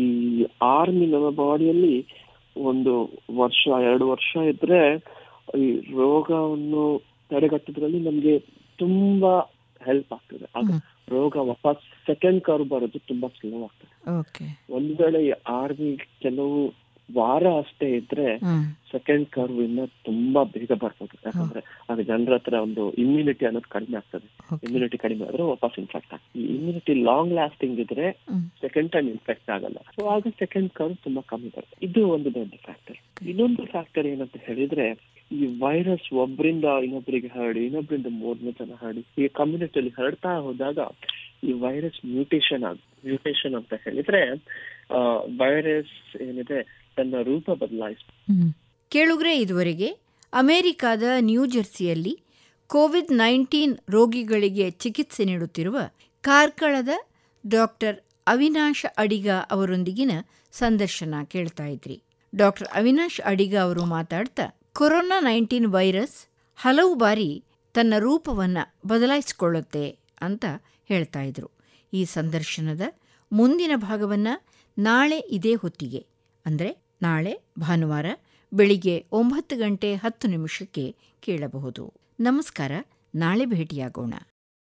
ಆರ್ಮಿ ನಮ್ಮ ಬಾಡಿಯಲ್ಲಿ ಒಂದು ವರ್ಷ ಎರಡು ವರ್ಷ ಇದ್ರೆ ಈ ರೋಗವನ್ನು ತಡೆಗಟ್ಟೋದ್ರಲ್ಲಿ ನಮ್ಗೆ ತುಂಬಾ ಹೆಲ್ಪ್ ಆಗ್ತದೆ ಆಗ ಹ್ಮ್. ರೋಗ ವಾಪಸ್ ಸೆಕೆಂಡ್ ಕರ್ವ್ ಬರೋದು ತುಂಬಾ ಸ್ಲೋ ಆಗ್ತದೆ ಓಕೆ ಒಂದ್ ವೇಳೆ ಈ ಆರ್ಮಿ ಕೆಲವು ವಾರ ಅಷ್ಟೇ ಇದ್ರೆ ಹ್ಮ್ ಸೆಕೆಂಡ್ ಕರ್ವ್ ಇನ್ನ ತುಂಬಾ ಬೇಗ ಬರ್ಬೋದು ಯಾಕಂದ್ರೆ ಆಗ ಜನರ ಹತ್ರ ಒಂದು ಇಮ್ಯುನಿಟಿ ಅನ್ನೋದು ಕಡಿಮೆ ಆಗ್ತದೆ ಓಕೆ ಇಮ್ಯುನಿಟಿ ಕಡಿಮೆ ಆದ್ರೆ ವಾಪಸ್ ಇನ್ಫೆಕ್ಟ್ ಆಗ್ತದೆ ಈ ಇಮ್ಯುನಿಟಿ ಲಾಂಗ್ ಲಾಸ್ಟಿಂಗ್ ಇದ್ರೆ ಹ್ಮ್ ಸೆಕೆಂಡ್ ಟೈಮ್ ಇನ್ಫೆಕ್ಟ್ ಆಗಲ್ಲ ಸೊ ಆಗ ಸೆಕೆಂಡ್ ಕರ್ವ್ ತುಂಬಾ ಕಮ್ಮಿ ಬರುತ್ತೆ ಇದು ಒಂದು ದೊಡ್ಡ ಫ್ಯಾಕ್ಟರ್ ಇನ್ನೊಂದು ಫ್ಯಾಕ್ಟರ್ ಏನಂತ ಹೇಳಿದ್ರೆ ಈ ವೈರಸ್ ಒಬ್ಬರಿಂದ ಇನ್ನೊಬ್ಬರಿಗೆ ಹರಡಿ ಇನ್ನೊಬ್ಬರಿಂದ ಮೂರನೇ ಜನ ಹರಡಿ ಈ ಕಮ್ಯುನಿಟಿಯಲ್ಲಿ ಹರಡ್ತಾ ಹೋದಾಗ ಈ ವೈರಸ್ ಮ್ಯೂಟೇಶನ್ ಆಗ ಮ್ಯೂಟೇಶನ್ ಅಂತ ಹೇಳಿದ್ರೆ ವೈರಸ್ ಏನಿದೆ ತನ್ನ ರೂಪ ಬದಲಾಯಿಸ್ ಹ್ಮ್. ಕೇಳುಗ್ರೆ ಇದುವರೆಗೆ ಅಮೆರಿಕಾದ ನ್ಯೂ ಜೆರ್ಸಿಯಲ್ಲಿ ಕೋವಿಡ್ ನೈನ್ಟೀನ್ ರೋಗಿಗಳಿಗೆ ಚಿಕಿತ್ಸೆ ನೀಡುತ್ತಿರುವ ಕಾರ್ಕಳದ ಡಾಕ್ಟರ್ ಅವಿನಾಶ್ ಅಡಿಗ ಅವರೊಂದಿಗಿನ ಸಂದರ್ಶನ ಕೇಳ್ತಾ ಇದ್ರಿ ಡಾಕ್ಟರ್ ಅವಿನಾಶ್ ಅಡಿಗ ಅವರು ಮಾತಾಡ್ತಾ ಕೊರೋನಾ ನೈನ್ಟೀನ್ ವೈರಸ್ ಹಲವು ಬಾರಿ ತನ್ನ ರೂಪವನ್ನು ಬದಲಾಯಿಸಿಕೊಳ್ಳುತ್ತೆ ಅಂತ ಹೇಳ್ತಾ ಇದ್ರು ಈ ಸಂದರ್ಶನದ ಮುಂದಿನ ಭಾಗವನ್ನು ನಾಳೆ ಇದೇ ಹೊತ್ತಿಗೆ ಅಂದರೆ ನಾಳೆ ಭಾನುವಾರ ಬೆಳಿಗ್ಗೆ ಒಂಬತ್ತು ಗಂಟೆ ಹತ್ತು ನಿಮಿಷಕ್ಕೆ ಕೇಳಬಹುದು ನಮಸ್ಕಾರ ನಾಳೆ ಭೇಟಿಯಾಗೋಣ